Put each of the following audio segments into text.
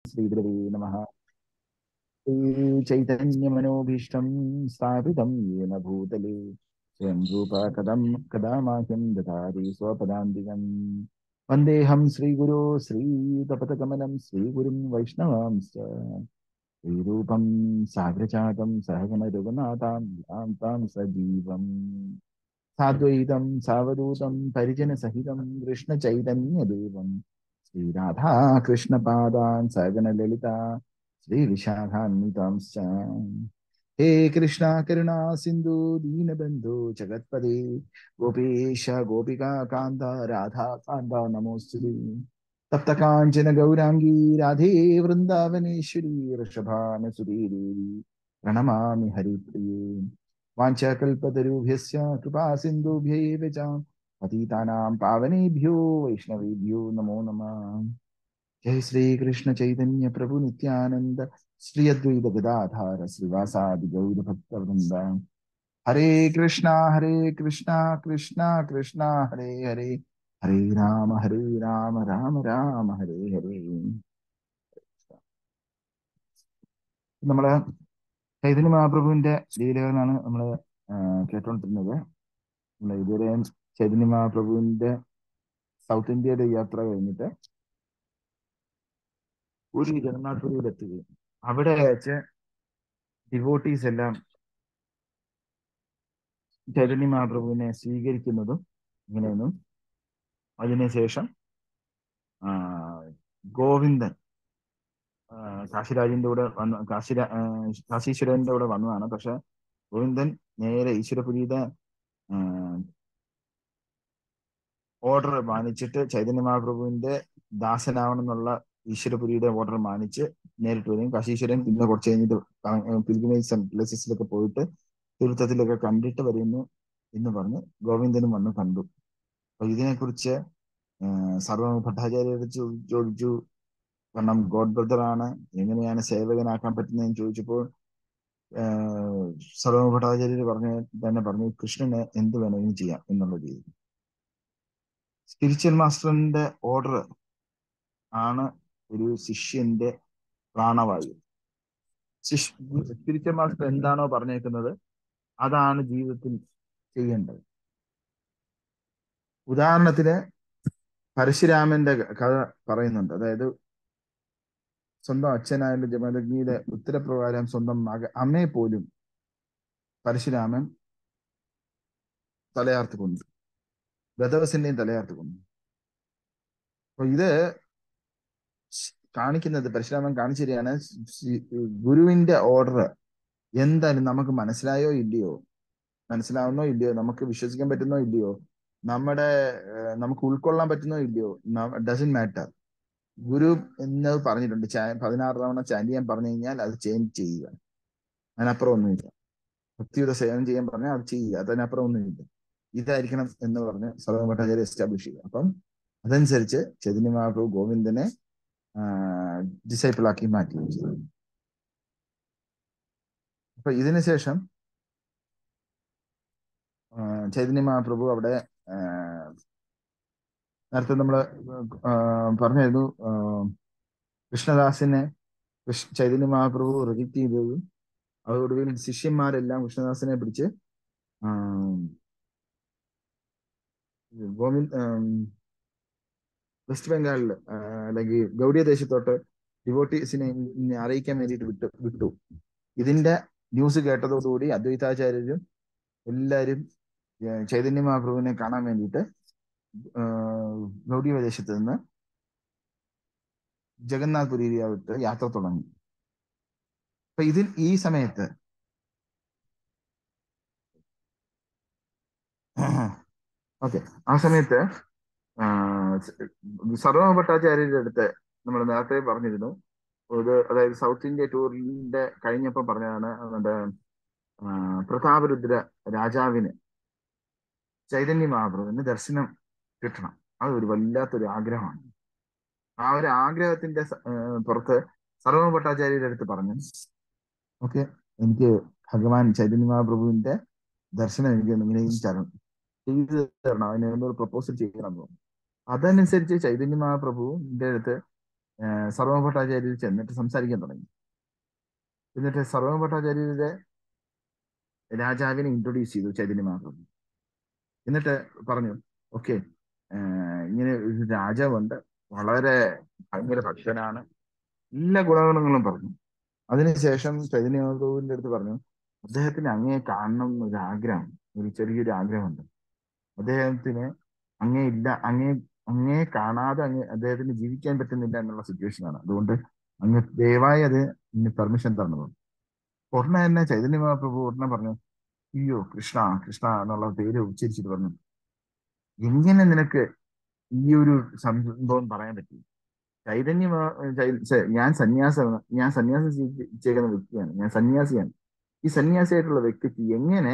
ശ്രീഗുരവേ നമഃ ചൈതന്യമനോഭീഷ്ടം സ്ഥാപിതം യേന ഭൂതലേ സ്വയം രൂപ കഥം കഥാ മാഹ്യം ദധാതി സ്വപദാന്തികം വന്ദേഹം ശ്രീഗുരോ ശ്രീതപതകമലം ശ്രീഗുരും വൈഷ്ണവാംശ്ച ശ്രീരൂപം സാഗ്രജാതം സഹഗണ രഘുനാഥാം യാന്താം സജീവം സാദ്വൈതം സാവധൂതം പരിജനസഹിതം കൃഷ്ണചൈതന്യദേവം ശ്രീരാധാകൃഷ്ണപാദാൻ സഗണലളിത ശ്രീവിശാഖാന്വിതാംശ്ച ഹേ കൃഷ്ണ കരുണാ സിന്ധു ദീനബന്ധു ജഗത്പദേ ഗോപേശ ഗോപികാ കാന്ത രാധാ കാന്ത നമോസ്തുതി തപ്ത കാഞ്ചന ഗൗരാംഗീ രാധേ വൃന്ദാവനേശ്വരി ഋഷഭാനസുരീ ദേവി പ്രണമാമി ഹരിപ്രിയേ വാഞ്ചകൽപതരുഭ്യസ്യ കൃപാ സിന്ധുഭ്യൈവ ച പതിതാനാം പാവനേഭ്യോ വൈഷ്ണവേഭ്യോ നമോ നമഃ ജയ ശ്രീകൃഷ്ണ ചൈതന്യ പ്രഭു നിത്യാനന്ദ ശ്രീ അദ്വൈത ഗദാധാര ശ്രീവാസാദി ഗൗരഭക്തവൃന്ദ ഹരേ കൃഷ്ണ ഹരേ കൃഷ്ണ കൃഷ്ണ കൃഷ്ണ ഹരേ ഹരേ ഹരേ രാമ ഹരേ രാമ രാമ രാമ ഹരേ ഹരേ നമ്മള് ചൈതന്യ മഹാപ്രഭുവിന്റെ ലീലകളാണ് നമ്മൾ കേട്ടോണ്ടിരുന്നത് നമ്മൾ ഇതുവരെ ചൈതന്യ മഹാപ്രഭുവിന്റെ സൗത്ത് ഇന്ത്യയുടെ യാത്ര കഴിഞ്ഞിട്ട് ഒരു ജഗന്നാഥപുരിയിൽ എത്തുകയും അവിടെ വെച്ച് ഡിവോട്ടീസ് എല്ലാം ചൈതന്യ മഹാപ്രഭുവിനെ സ്വീകരിക്കുന്നതും ഇങ്ങനെയൊന്നും അതിനുശേഷം ആ, ഗോവിന്ദൻ ആ, കാശിരാജിന്റെ കൂടെ വന്ന് കാശിരാ ആ, കാശീശ്വരന്റെ കൂടെ വന്നതാണ് പക്ഷെ ഗോവിന്ദൻ നേരെ ഈശ്വരപുരിയുടെ ഓർഡർ മാനിച്ചിട്ട് ചൈതന്യ മഹാപ്രഭുവിന്റെ ദാസനാവണം എന്നുള്ള ഈശ്വരപുരിയുടെ ഓർഡർ മാനിച്ച് നേരിട്ട് വരും കാശീശ്വരൻ പിന്നെ കുറച്ച് കഴിഞ്ഞിട്ട് പിൽഗ്രിമേജ് പ്ലേസസിലൊക്കെ പോയിട്ട് തീർത്ഥത്തിലൊക്കെ കണ്ടിട്ട് വരുന്നു എന്ന് പറഞ്ഞ് ഗോവിന്ദനും വന്ന് കണ്ടു അപ്പൊ ഇതിനെക്കുറിച്ച് സർവ ഭട്ടാചാര്യോട് ചോ- ചോദിച്ചു കാരണം ഗോഡ് ബ്രദർ ആണ് എങ്ങനെയാണ് സേവകനാക്കാൻ പറ്റുന്നതെന്ന് ചോദിച്ചപ്പോൾ സർവ ഭട്ടാചാര്യർ പറഞ്ഞ തന്നെ പറഞ്ഞു കൃഷ്ണന് എന്ത് വേണമെങ്കിലും ചെയ്യാം എന്നുള്ള രീതി സ്പിരിച്വൽ മാസ്റ്ററിന്റെ ഓർഡർ ആണ് ഒരു ശിഷ്യന്റെ പ്രാണവായു സ്പിരിച്വൽ മാസ്റ്റർ എന്താണോ പറഞ്ഞേക്കുന്നത് അതാണ് ജീവിതത്തിൽ ചെയ്യേണ്ടത് ഉദാഹരണത്തിന് പരശുരാമന്റെ കഥ പറയുന്നുണ്ട് അതായത് സ്വന്തം അച്ഛനായ ജമദഗ്നിയുടെ ഉത്തരപ്രകാരം സ്വന്തം മക അമ്മയെ പോലും പരശുരാമൻ തലയാർത്ത് കൊന്നു ഗതവസിന്റെയും തലയാർത്ത് കൊന്നു അപ്പൊ ഇത് കാണിക്കുന്നത് പരശുരാമൻ കാണിച്ചു തരികയാണ് ശി- ഗുരുവിന്റെ ഓർഡർ എന്തായാലും നമുക്ക് മനസ്സിലായോ ഇല്ലയോ മനസ്സിലാവുന്നോ ഇല്ലയോ നമുക്ക് വിശ്വസിക്കാൻ പറ്റുന്നോ ഇല്ലയോ നമ്മുടെ ഏഹ്, നമുക്ക് ഉൾക്കൊള്ളാൻ പറ്റുന്നോ ഇല്ലയോ ഡസൻ മാറ്റർ ഗുരു എന്നത് പറഞ്ഞിട്ടുണ്ട് ചാ- പതിനാറ് തവണ ചാൻഡ് ചെയ്യാൻ പറഞ്ഞു കഴിഞ്ഞാൽ അത് ചേഞ്ച് ചെയ്യുക അതിനപ്പുറം ഒന്നുമില്ല ഭക്തിയുടെ സേവനം ചെയ്യാൻ പറഞ്ഞാൽ അത് ചെയ്യുക അതിനപ്പുറം ഒന്നുമില്ല ഇതായിരിക്കണം എന്ന് പറഞ്ഞ് സർവ ഭട്ടാചാര്യ എസ്റ്റാബ്ലിഷ് ചെയ്യുക അപ്പം അതനുസരിച്ച് ചൈതന്യ മഹാപ്രഭു ഗോവിന്ദനെ ഡിസൈപ്പിൾ ആക്കി മാറ്റി അപ്പൊ ഇതിനു ശേഷം ആ, ചൈതന്യ മഹാപ്രഭു അവിടെ ആ, നേരത്തെ നമ്മള് ആ, പറഞ്ഞായിരുന്നു ആ, കൃഷ്ണദാസിനെ കൃഷ്- ചൈതന്യ മഹാപ്രഭു റിജക്ട് ചെയ്തതും അതോടുകൂടി ശിഷ്യന്മാരെല്ലാം കൃഷ്ണദാസിനെ പിടിച്ച് ആ, ഗോവിന്ദ് ആം, വെസ്റ്റ് ബംഗാളിൽ ആ, അല്ലെങ്കിൽ ഗൗഡിയ ദേശത്തോട്ട് ഡിവോട്ടീസിനെ അറിയിക്കാൻ വേണ്ടിയിട്ട് വിട്ടു വിട്ടു ഇതിന്റെ ന്യൂസ് കേട്ടതോടുകൂടി അദ്വൈതാചാര്യരും എല്ലാവരും ഏർ ചൈതന്യ മഹാപ്രഭുവിനെ കാണാൻ വേണ്ടിയിട്ട് ആഹ് ഗൗഡീയ പ്രദേശത്ത് നിന്ന് ജഗന്നാഥ് പുരിയാവിട്ട് യാത്ര തുടങ്ങി അപ്പൊ ഇതിൽ ഈ സമയത്ത് ഓക്കെ ആ സമയത്ത് സർവ ഭട്ടാചാര്യരുടെ അടുത്ത് നമ്മൾ നേരത്തെ പറഞ്ഞിരുന്നു ഒരു അതായത് സൗത്ത് ഇന്ത്യ ടൂറിന്റെ കഴിഞ്ഞപ്പോൾ പറഞ്ഞതാണ് നമ്മുടെ ആ, പ്രതാപരുദ്ര രാജാവിന് ചൈതന്യ മഹാപ്രഭുവിന് ദർശനം കിട്ടണം അത് ഒരു വല്ലാത്തൊരു ആഗ്രഹമാണ് ആ ഒരു ആഗ്രഹത്തിന്റെ സ- ആ, പുറത്ത് സർവ ഭട്ടാചാര്യരുടെ അടുത്ത് പറഞ്ഞു ഓക്കെ എനിക്ക് ഭഗവാൻ ചൈതന്യ മഹാപ്രഭുവിന്റെ ദർശനം എനിക്ക് എങ്ങനെയും തരണം ചെയ്തു തരണം അതിന് ഒരു പ്രപ്പോസൽ ചെയ്യണം എന്ന് പറഞ്ഞു. അതനുസരിച്ച് ചൈതന്യ മഹാപ്രഭുവിന്റെ അടുത്ത് സർവമ ഭട്ടാചാര്യർ ചെന്നിട്ട് സംസാരിക്കാൻ തുടങ്ങി എന്നിട്ട് സർവമ ഭട്ടാചാര്യരുടെ രാജാവിനെ ഇൻട്രൊഡ്യൂസ് ചെയ്തു ചൈതന്യ മഹാപ്രഭു എന്നിട്ട് പറഞ്ഞു ഓക്കെ ഇങ്ങനെ ഒരു രാജാവുണ്ട് വളരെ ഭയങ്കര ഭക്തനാണ് എല്ലാ ഗുണഗണങ്ങളും പറഞ്ഞു അതിനുശേഷം ചൈതന്യ മഹാപ്രഭുവിന്റെ അടുത്ത് പറഞ്ഞു അദ്ദേഹത്തിന് അങ്ങയെ കാണണം എന്നൊരു ആഗ്രഹം ഒരു ചെറിയൊരു ആഗ്രഹമുണ്ട് അദ്ദേഹത്തിന് അങ്ങേ ഇല്ല അങ്ങേ അങ്ങേ കാണാതെ അങ്ങ് അദ്ദേഹത്തിന് ജീവിക്കാൻ പറ്റുന്നില്ല എന്നുള്ള സിറ്റുവേഷനാണ് അതുകൊണ്ട് അങ്ങ് ദയവായി അത് ഇനി പെർമിഷൻ തരണം ഉടനെ തന്നെ ചൈതന്യ മഹാപ്രഭു ഉടനെ പറഞ്ഞു അയ്യോ കൃഷ്ണ കൃഷ്ണ എന്നുള്ള പേര് ഉച്ചരിച്ചിട്ട് പറഞ്ഞു എങ്ങനെ നിനക്ക് ഈ ഒരു സംഭവം പറയാൻ പറ്റി ചൈതന്യ മഹാ- ചൈ- ചെ- ഞാൻ സന്യാസമാണ് ഞാൻ സന്യാസം ചെയ്യിച്ചേക്കുന്ന വ്യക്തിയാണ് ഞാൻ സന്യാസിയാണ് ഈ സന്യാസിയായിട്ടുള്ള വ്യക്തിക്ക് എങ്ങനെ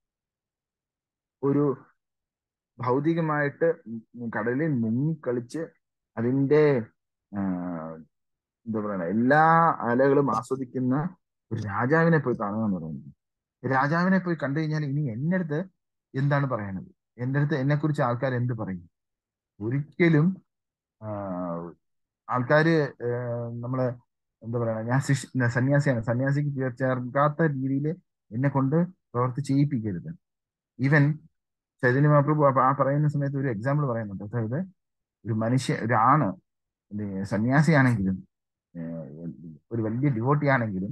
ഒരു ഭൗതികമായിട്ട് ഉം കടലിൽ മുങ്ങിക്കളിച്ച് അതിന്റെ ആ, എന്താ പറയുക എല്ലാ അലകളും ആസ്വദിക്കുന്ന ഒരു രാജാവിനെ പോയി കാണുക എന്ന് പറയുന്നത് രാജാവിനെ പോയി കണ്ടു കഴിഞ്ഞാൽ ഇനി എന്റെ അടുത്ത് എന്താണ് പറയാനുള്ളത് എന്റെ അടുത്ത് എന്നെ കുറിച്ച് ആൾക്കാർ എന്ത് പറയും ഒരിക്കലും ആ, ആൾക്കാര് ആ, നമ്മള് എന്താ പറയുക ഞാൻ ശിഷ് സന്യാസിയാണ് സന്യാസിക്ക് ചേർ- ചേർക്കാത്ത രീതിയിൽ എന്നെ കൊണ്ട് പ്രവർത്തി ചെയ്യിപ്പിക്കരുത് ഈവൻ ചൈതന്യ മഹാപ്രഭു ആ ആ പറയുന്ന സമയത്ത് ഒരു എക്സാമ്പിൾ പറയുന്നുണ്ട് അതായത് ഒരു മനുഷ്യ ഒരാണ് ഇത് സന്യാസിയാണെങ്കിലും ഏഹ്, ഒരു വലിയ ഡിവോട്ടി ആണെങ്കിലും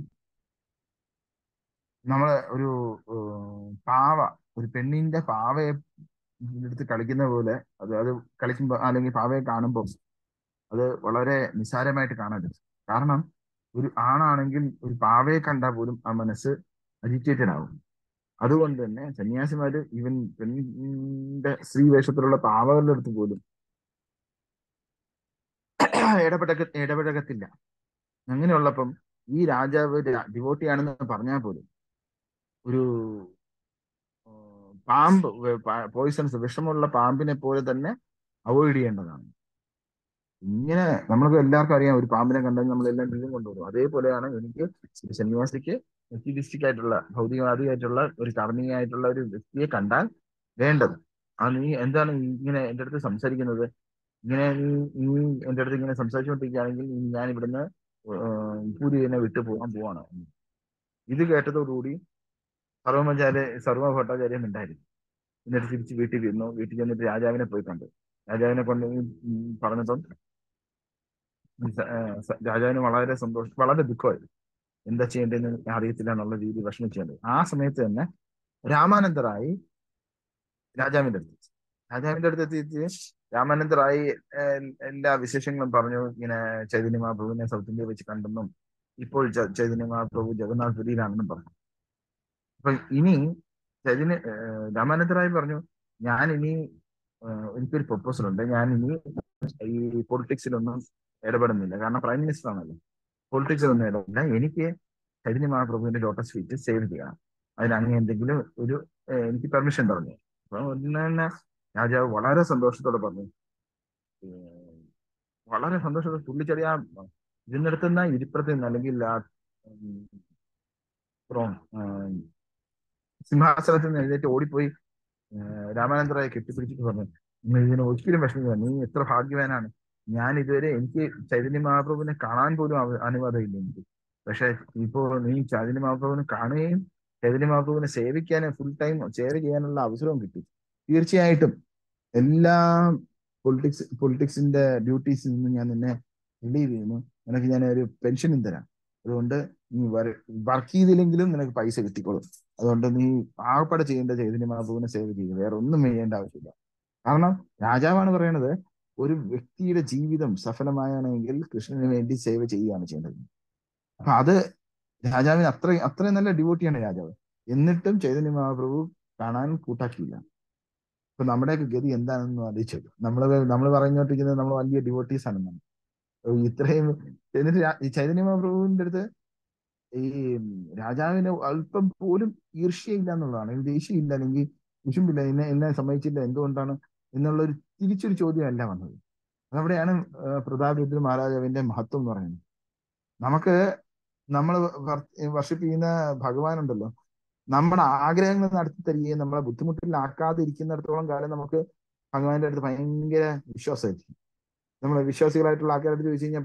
നമ്മൾ ഒരു ഏഹ്, പാവ ഒരു പെണ്ണിന്റെ പാവയെ എടുത്ത് കളിക്കുന്ന പോലെ അത് അത് കളിക്കുമ്പോൾ അല്ലെങ്കിൽ പാവയെ കാണുമ്പോൾ അത് വളരെ നിസ്സാരമായിട്ട് കാണരുത് കാരണം ഒരു ആണാണെങ്കിൽ ഒരു പാവയെ കണ്ടാൽ പോലും ആ മനസ്സ് അജിറ്റേറ്റഡ് ആവും അതുകൊണ്ട് തന്നെ സന്യാസിമാര് ഈവൻ പെണ്ണിന്റെ സ്ത്രീ വേഷത്തിലുള്ള പാവകളുടെ അടുത്ത് പോലും ഇടപെടക ഇടപെടകത്തില്ല അങ്ങനെയുള്ളപ്പം ഈ രാജാവ് ഡിവോട്ടിയാണെന്ന് പറഞ്ഞാൽ പോലും ഒരു ആ, പാമ്പ് പോയിസൺസ് വിഷമുള്ള പാമ്പിനെ പോലെ തന്നെ അവോയ്ഡ് ചെയ്യേണ്ടതാണ് ഇങ്ങനെ നമ്മൾക്ക് എല്ലാവർക്കും അറിയാം ഒരു പാമ്പിനെ കണ്ടാൽ നമ്മളെല്ലാം ജീവൻ കൊണ്ടുവരും അതേപോലെയാണ് എനിക്ക് ഒരു സന്യാസിക്ക് മെറ്റീരിയലിസ്റ്റിക് ആയിട്ടുള്ള ഭൗതികവാദിയായിട്ടുള്ള ഒരു കർമ്മിയായിട്ടുള്ള ഒരു വ്യക്തിയെ കണ്ടാൽ വേണ്ടത് ആ നീ എന്താണ് ഇങ്ങനെ എൻ്റെ അടുത്ത് സംസാരിക്കുന്നത് ഇങ്ങനെ നീ നീ എൻ്റെ അടുത്ത് ഇങ്ങനെ സംസാരിച്ചുകൊണ്ടിരിക്കുകയാണെങ്കിൽ ഇനി ഞാൻ ഇവിടുന്ന് പൂരി തന്നെ വിട്ടു പോകാൻ പോവാണ് ഇത് കേട്ടതോടുകൂടി സർവമചാര്യ സർവ ഭട്ടാചാര്യം ഉണ്ടായിരുന്നു എന്നിട്ട് തിരിച്ച് വീട്ടിൽ വരുന്നു വീട്ടിൽ ചെന്നിട്ട് രാജാവിനെ പോയി കണ്ടു രാജാവിനെ കൊണ്ട് ഈ, ഉം, പറഞ്ഞപ്പം സ- ആ, സ- രാജാവിന് വളരെ സന്തോഷം വളരെ ദുഃഖമായിരുന്നു എന്താ ചെയ്യേണ്ടതെന്ന് അറിയത്തില്ല എന്നുള്ള രീതി വിഷമിച്ചുകൊണ്ട് ആ സമയത്ത് തന്നെ രാമാനന്ദറായി രാജാവിന്റെ അടുത്ത് രാജാവിന്റെ അടുത്ത് എത്തിയിട്ട് രാമാനന്ദറായി ഏഹ്, എല്ലാ വിശേഷങ്ങളും പറഞ്ഞു ഇങ്ങനെ ചൈതന്യ മഹാപ്രഭുവിനെ സൗത്ത് ഇന്ത്യ വെച്ച് കണ്ടെന്നും ഇപ്പോൾ ച- ചൈതന്യ മഹാപ്രഭു ജഗന്നാഥ് പുരിയിലാണെന്നും പറഞ്ഞു അപ്പൊ ഇനി ചൈതന്യ ഏഹ്, രാമാനന്ദറായി പറഞ്ഞു ഞാൻ ഇനി ഏഹ്, എനിക്കൊരു പ്രൊപ്പോസൽ ഉണ്ട് ഞാൻ ഇനി ഈ പൊളിറ്റിക്സിലൊന്നും ഇടപെടുന്നില്ല കാരണം പ്രൈം മിനിസ്റ്റർ ആണല്ലോ പൊളിറ്റിക്സിലൊന്നും ഇടപെടില്ല എനിക്ക് ചൈതന്യ മഹാപ്രഭുവിന്റെ ലോട്ടസ് ഫീറ്റ് സേവ് ചെയ്യണം അതിന് അങ്ങ് എന്തെങ്കിലും ഒരു ഏഹ്, എനിക്ക് പെർമിഷൻ പറഞ്ഞു അപ്പൊ ഉടനെ തന്നെ രാജാവ് വളരെ സന്തോഷത്തോടെ പറഞ്ഞു ഏഹ്, വളരെ സന്തോഷത്തോടെ തുള്ളിച്ചെറിയാ ഇരുന്നിടത്തുനിന്ന് ഇരിപ്പുറത്ത് നിന്ന് അല്ലെങ്കിൽ ആ ഉം, throne, ആഹ്, സിംഹാസനത്തിൽ നിന്ന് എഴുന്നേറ്റ് ഓടിപ്പോയി ഏഹ്, രാമാനന്ദറായെ കെട്ടിപ്പിടിച്ചിട്ട് പറഞ്ഞു "നീ ഇതിന് ഒരിക്കലും വിഷമിക്കുക നീ എത്ര ഭാഗ്യവാനാണ് ഞാൻ ഇതുവരെ എനിക്ക് ചൈതന്യ മഹാപ്രഭുവിനെ കാണാൻ പോലും അവ- അനുവാദമില്ല എനിക്ക് പക്ഷെ ഇപ്പോ നീ ചൈതന്യ മഹാപ്രഭുവിനെ കാണുകയും ചൈതന്യ മഹാപ്രഭുവിനെ സേവിക്കാനും ഫുൾ ടൈം സേവ് ചെയ്യാനുള്ള അവസരവും കിട്ടി തീർച്ചയായിട്ടും എല്ലാ പൊളിറ്റിക്സ് പൊളിറ്റിക്സിന്റെ ഡ്യൂട്ടീസിൽ നിന്ന് ഞാൻ നിന്നെ റിലീവ് ചെയ്യുന്നു നിനക്ക് ഞാൻ ഒരു പെൻഷനും തരാം അതുകൊണ്ട് നീ വർക്ക് ചെയ്തില്ലെങ്കിലും നിനക്ക് പൈസ കിട്ടിക്കോളും അതുകൊണ്ട് നീ ആകപ്പാട് ചെയ്യേണ്ട ചൈതന്യ മഹാപ്രഭുവിനെ സേവ് ചെയ്യുക വേറെ ഒന്നും ചെയ്യേണ്ട ആവശ്യമില്ല കാരണം രാജാവാണ് പറയണത് ഒരു വ്യക്തിയുടെ ജീവിതം സഫലമായാണെങ്കിൽ കൃഷ്ണന് വേണ്ടി സേവ ചെയ്യുകയാണ് ചെയ്യേണ്ടത് അപ്പൊ അത് രാജാവിന് അത്ര അത്രയും നല്ല ഡിവോട്ടിയാണ് രാജാവ് എന്നിട്ടും ചൈതന്യ മഹാപ്രഭു കാണാൻ കൂട്ടാക്കിയില്ല ഇപ്പൊ നമ്മുടെയൊക്കെ ഗതി എന്താണെന്ന് ആലോചിച്ചത് നമ്മള് നമ്മൾ പറഞ്ഞോണ്ടിരിക്കുന്നത് നമ്മൾ വലിയ ഡിവോട്ടീസ് ആണെന്നാണ് അപ്പൊ ഇത്രയും എന്നിട്ട് രാ- ഈ ചൈതന്യ മഹാപ്രഭുവിന്റെ അടുത്ത് ഈ രാജാവിന് അല്പം പോലും ഈർഷ്യയില്ല എന്നുള്ളതാണ് ഈ ദേഷ്യമില്ല അല്ലെങ്കിൽ കുശുമ്പില്ല എന്നെ എന്നെ സമ്മതിച്ചില്ല എന്തുകൊണ്ടാണ് എന്നുള്ള ഒരു തിരിച്ചൊരു ചോദ്യമല്ല വന്നത് അതവിടെയാണ് ആ, പ്രതാപരുദ്ര മഹാരാജാവിന്റെ മഹത്വം എന്ന് പറയുന്നത് നമുക്ക് നമ്മൾ വർഷിപ്പ് ചെയ്യുന്ന ഭഗവാനുണ്ടല്ലോ നമ്മുടെ ആഗ്രഹങ്ങൾ നടത്തി തരികയും നമ്മളെ ബുദ്ധിമുട്ടിലാക്കാതെ ഇരിക്കുന്നിടത്തോളം കാലം നമുക്ക് ഭഗവാന്റെ അടുത്ത് ഭയങ്കര വിശ്വാസമായിരിക്കും നമ്മൾ വിശ്വാസികളായിട്ടുള്ള ആൾക്കാരുടെ അടുത്ത് ചോദിച്ചു കഴിഞ്ഞാൽ പറയും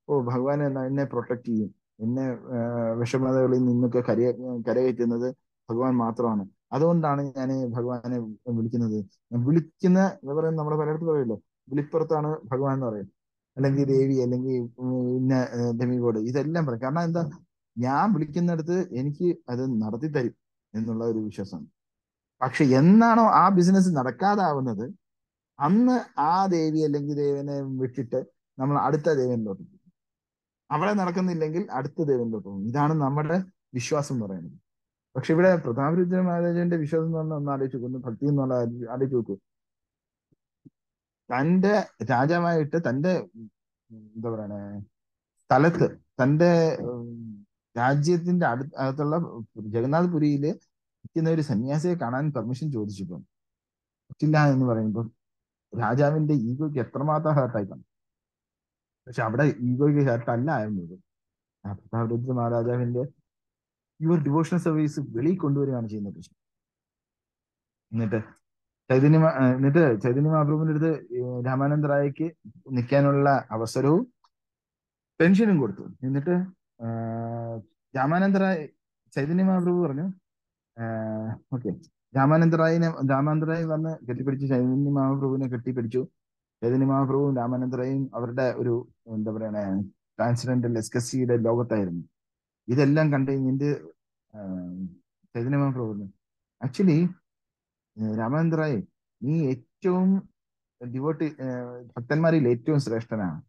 ഓ ഭഗവാൻ എന്നാ എന്നെ പ്രൊട്ടക്ട് ചെയ്യും എന്നെ ആ, വിഷമതകളിൽ നിന്നൊക്കെ കര കരകയറ്റുന്നത് ഭഗവാൻ മാത്രമാണ് അതുകൊണ്ടാണ് ഞാൻ ഭഗവാനെ വിളിക്കുന്നത് ഞാൻ വിളിക്കുന്ന എന്താ പറയുക നമ്മുടെ പലയിടത്തും പറയുമല്ലോ വിളിപ്പുറത്താണ് ഭഗവാൻ എന്ന് പറയും അല്ലെങ്കിൽ ദേവി അല്ലെങ്കിൽ ഉം, ഇന്ന ഡെമിഗോഡ് ഇതെല്ലാം പറയും കാരണം എന്താ ഞാൻ വിളിക്കുന്നിടത്ത് എനിക്ക് അത് നടത്തി തരും എന്നുള്ള ഒരു വിശ്വാസമാണ് പക്ഷെ എന്നാണോ ആ ബിസിനസ് നടക്കാതാവുന്നത് അന്ന് ആ ദേവി അല്ലെങ്കിൽ ദേവനെ വിട്ടിട്ട് നമ്മൾ അടുത്ത ദേവനിലോട്ട് പോകും അവിടെ നടക്കുന്നില്ലെങ്കിൽ അടുത്ത ദേവനിലോട്ട് പോകും ഇതാണ് നമ്മുടെ വിശ്വാസം എന്ന് പറയുന്നത് പക്ഷെ ഇവിടെ പ്രതാപരുദ്ര മഹാരാജന്റെ വിശ്വാസം എന്ന് പറഞ്ഞാൽ ഒന്ന് ആലോചിച്ച് നോക്കുന്നു ഭക്തി എന്നുള്ള ആലോചിച്ച് നോക്കൂ തന്റെ രാജാവായിട്ട് തന്റെ ഉം, എന്താ പറയണേ സ്ഥലത്ത് തന്റെ ഉം, രാജ്യത്തിന്റെ അടു അകത്തുള്ള ജഗന്നാഥ് പുരിയില് നിൽക്കുന്ന ഒരു സന്യാസിയെ കാണാൻ പെർമിഷൻ ചോദിച്ചപ്പോൾ പറ്റില്ല എന്ന് പറയുമ്പോൾ രാജാവിന്റെ ഈഗോയ്ക്ക് എത്രമാത്രം ഹേർട്ടായി കാണും പക്ഷെ അവിടെ ഈഗോയ്ക്ക് ഹേർട്ട് അല്ല ആയിരുന്നത് ആ പ്രതാപരുദ്ര മഹാരാജാവിന്റെ യുവർ ഡിവോഷണൽ സർവീസ് വെളിയിൽ കൊണ്ടുവരികയാണ് ചെയ്യുന്നത് കൃഷ്ണൻ എന്നിട്ട് ചൈതന്യ മ- ആ, എന്നിട്ട് ചൈതന്യ മഹാപ്രഭുവിന്റെ അടുത്ത് ഈ രാമാനന്ദ റായിക്ക് നിൽക്കാനുള്ള അവസരവും പെൻഷനും കൊടുത്തു എന്നിട്ട് ആ, രാമാനന്ദ റായ് ചൈതന്യ മഹാപ്രഭു പറഞ്ഞു ഓക്കെ രാമാനന്ദ റായിനെ രാമാനന്ദ റായി വന്ന് കെട്ടിപ്പിടിച്ചു ചൈതന്യ മഹാപ്രഭുവിനെ കെട്ടിപ്പിടിച്ചു ചൈതന്യ മഹാപ്രഭുവും രാമാനന്ദ റായും അവരുടെ ഒരു എന്താ പറയണേ ട്രാൻസ്ജെൻഡർ എസ്കസിയുടെ ലോകത്തായിരുന്നു ഇതെല്ലാം കണ്ടു കഴിഞ്ഞിട്ട് ആ, ചൈതന്യ മഹാപ്രഭു പറഞ്ഞു ആക്ച്വലി രാമാനന്ദ റായ് നീ ഏറ്റവും ഡിവോട്ടി ഭക്തന്മാരിൽ ഏറ്റവും ശ്രേഷ്ഠനാണ്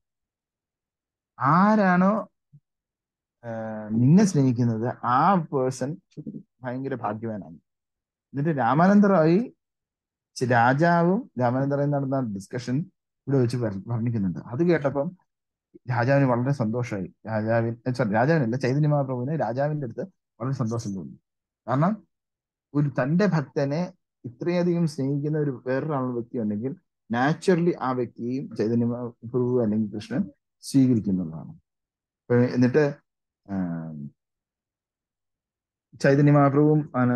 ആരാണോ ആ, നിന്നെ സ്നേഹിക്കുന്നത് ആ പേഴ്സൺ ഭയങ്കര ഭാഗ്യവാനാണ് എന്നിട്ട് രാമാനന്ദ റായ് ചെ- രാജാവും രാമാനന്ദ റായി നടന്ന ഡിസ്കഷൻ ഇവിടെ വെച്ച് വർ- വർണ്ണിക്കുന്നുണ്ട് അത് കേട്ടപ്പം രാജാവിന് വളരെ സന്തോഷമായി രാജാവിന് സോറി രാജാവിനല്ല ചൈതന്യ മഹാപ്രഭുവിന് രാജാവിന്റെ അടുത്ത് വളരെ സന്തോഷം തോന്നി കാരണം ഒരു തന്റെ ഭക്തനെ ഇത്രയധികം സ്നേഹിക്കുന്ന ഒരു വേറൊരാളുടെ വ്യക്തി ഉണ്ടെങ്കിൽ നാച്ചുറലി ആ വ്യക്തിയെയും ചൈതന്യ മഹാപ്രഭു അല്ലെങ്കിൽ കൃഷ്ണൻ സ്വീകരിക്കുന്നുള്ളതാണ് അപ്പൊ എന്നിട്ട് ആ, ചൈതന്യ മഹാപ്രഭുവും ആണ്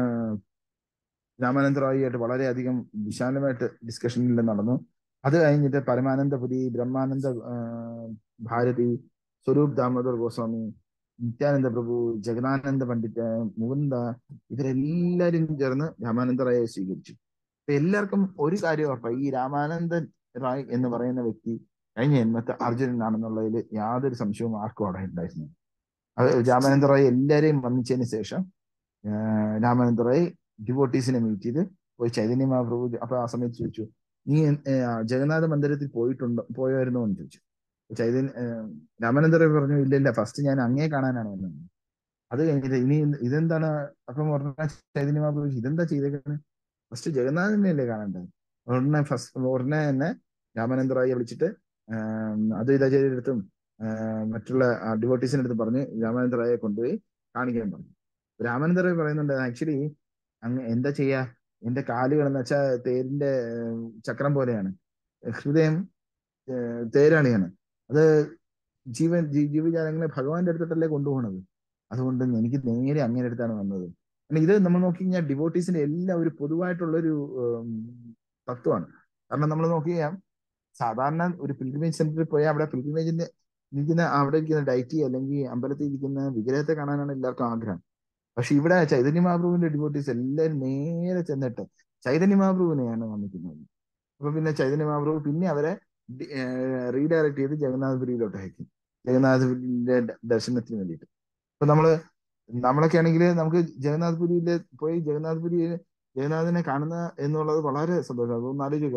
രാമാനന്ദ റായിയായിട്ട് വളരെയധികം വിശാലമായിട്ട് ഡിസ്കഷനിൽ നടന്നു അത് കഴിഞ്ഞിട്ട് പരമാനന്ദപുരി ബ്രഹ്മാനന്ദ ആ, ഭാരതി സ്വരൂപ് ദാമോദർ ഗോസ്വാമി നിത്യാനന്ദ പ്രഭു ജഗന്നാനന്ദ പണ്ഡിറ്റ് മുകുന്ദ ഇവരെല്ലാരും ചേർന്ന് രാമാനന്ദ റായെ സ്വീകരിച്ചു അപ്പൊ എല്ലാവർക്കും ഒരു കാര്യം ഉറപ്പായി ഈ രാമാനന്ദൻ റായ് എന്ന് പറയുന്ന വ്യക്തി കഴിഞ്ഞ ജന്മത്തെ അർജുനനാണെന്നുള്ളതിൽ യാതൊരു സംശയവും ആർക്കും അവിടെ ഉണ്ടായിരുന്നു അത് രാമാനന്ദ റായ് എല്ലാരെയും വന്നിച്ചതിന് ശേഷം ആ, രാമാനന്ദ റായ് ഡിവോട്ടീസിനെ മീറ്റ് ചെയ്ത് പോയി ചൈതന്യ മഹാപ്രഭു അപ്പൊ ആ സമയത്ത് ചോദിച്ചു നീ എൻ- ഏ, ആ, ജഗന്നാഥ മന്ദിരത്തിൽ പോയിട്ടുണ്ടോ പോയായിരുന്നോ എന്ന് ചോദിച്ചു ചൈതന്യ ഏ, രാമാനന്ദ റായ് പറഞ്ഞു ഇല്ല ഇല്ല ഫസ്റ്റ് ഞാൻ അങ്ങേ കാണാനാണ് വന്നത് അത് കഴിഞ്ഞിട്ട് ഇനി ഇതെന്താണ് അപ്പം ഉടനെ ചൈതന്യ മഹാപ്രഭു ചോദിച്ചു, ഇതെന്താ ചെയ്തേക്കുന്നത് ഫസ്റ്റ് ജഗന്നാഥനെ അല്ലേ കാണേണ്ടത് ഉടനെ ഫസ്റ്റ് ഉടനെ തന്നെ രാമാനന്ദ റായിയെ വിളിച്ചിട്ട് ആം, അദ്വൈതാചാര്യരുടെ അടുത്തും ആ, മറ്റുള്ള ഡിവോട്ടീസിന്റെ അടുത്ത് പറഞ്ഞ് രാമാനന്ദ റായെ കൊണ്ടുപോയി കാണിക്കാൻ പറഞ്ഞു രാമാനന്ദ റായ് പറയുന്നുണ്ട് ആക്ച്വലി അങ്ങ് എന്താ ചെയ്യാ എന്റെ കാലുകൾ എന്ന് വെച്ചാൽ തേരിന്റെ ഏർ, ചക്രം പോലെയാണ് ഹൃദയം ഏർ, തേരാളിയാണ് അത് ജീവൻ ജീ- ജീവജാലങ്ങളെ ഭഗവാന്റെ അടുത്തിട്ടല്ലേ കൊണ്ടുപോകണത് അതുകൊണ്ട് എനിക്ക് നേരെ അങ്ങനെ അടുത്താണ് വന്നത് കാരണം ഇത് നമ്മൾ നോക്കിക്കഴിഞ്ഞാൽ ഡിവോട്ടീസിന്റെ എല്ലാം ഒരു പൊതുവായിട്ടുള്ള ഒരു ഉം, തത്വമാണ് കാരണം നമ്മൾ നോക്കിക്കഴിഞ്ഞാൽ സാധാരണ ഒരു പിൽഗ്രിമേജ് സെന്ററിൽ പോയാൽ അവിടെ പിൽഗ്രിമേജിന്റെ ഇരിക്കുന്ന അവിടെ ഇരിക്കുന്ന ഡൈറ്റി അല്ലെങ്കിൽ അമ്പലത്തിൽ ഇരിക്കുന്ന വിഗ്രഹത്തെ കാണാനാണ് എല്ലാവർക്കും ആഗ്രഹം പക്ഷെ ഇവിടെ ചൈതന്യ മഹാപ്രഭുവിന്റെ ഡിവോട്ടീസ് എല്ലാവരും നേരെ ചെന്നിട്ട് ചൈതന്യ മഹാപ്രഭുവിനെയാണ് വന്നിരിക്കുന്നത് അപ്പൊ പിന്നെ ചൈതന്യ മഹാപ്രഭു പിന്നെ അവരെ റീഡയറക്ട് ചെയ്ത് ജഗന്നാഥപുരിയിലോട്ട് അയക്കും ജഗന്നാഥപുരിന്റെ ദർശനത്തിന് വേണ്ടിയിട്ട് അപ്പൊ നമ്മള് നമ്മളൊക്കെ ആണെങ്കിൽ നമുക്ക് ജഗന്നാഥപുരിയില് പോയി ജഗന്നാഥപുരിയിൽ ജഗന്നാഥനെ കാണുന്ന എന്നുള്ളത് വളരെ സന്തോഷമാണ് അതൊന്ന് ആലോചിക്കുക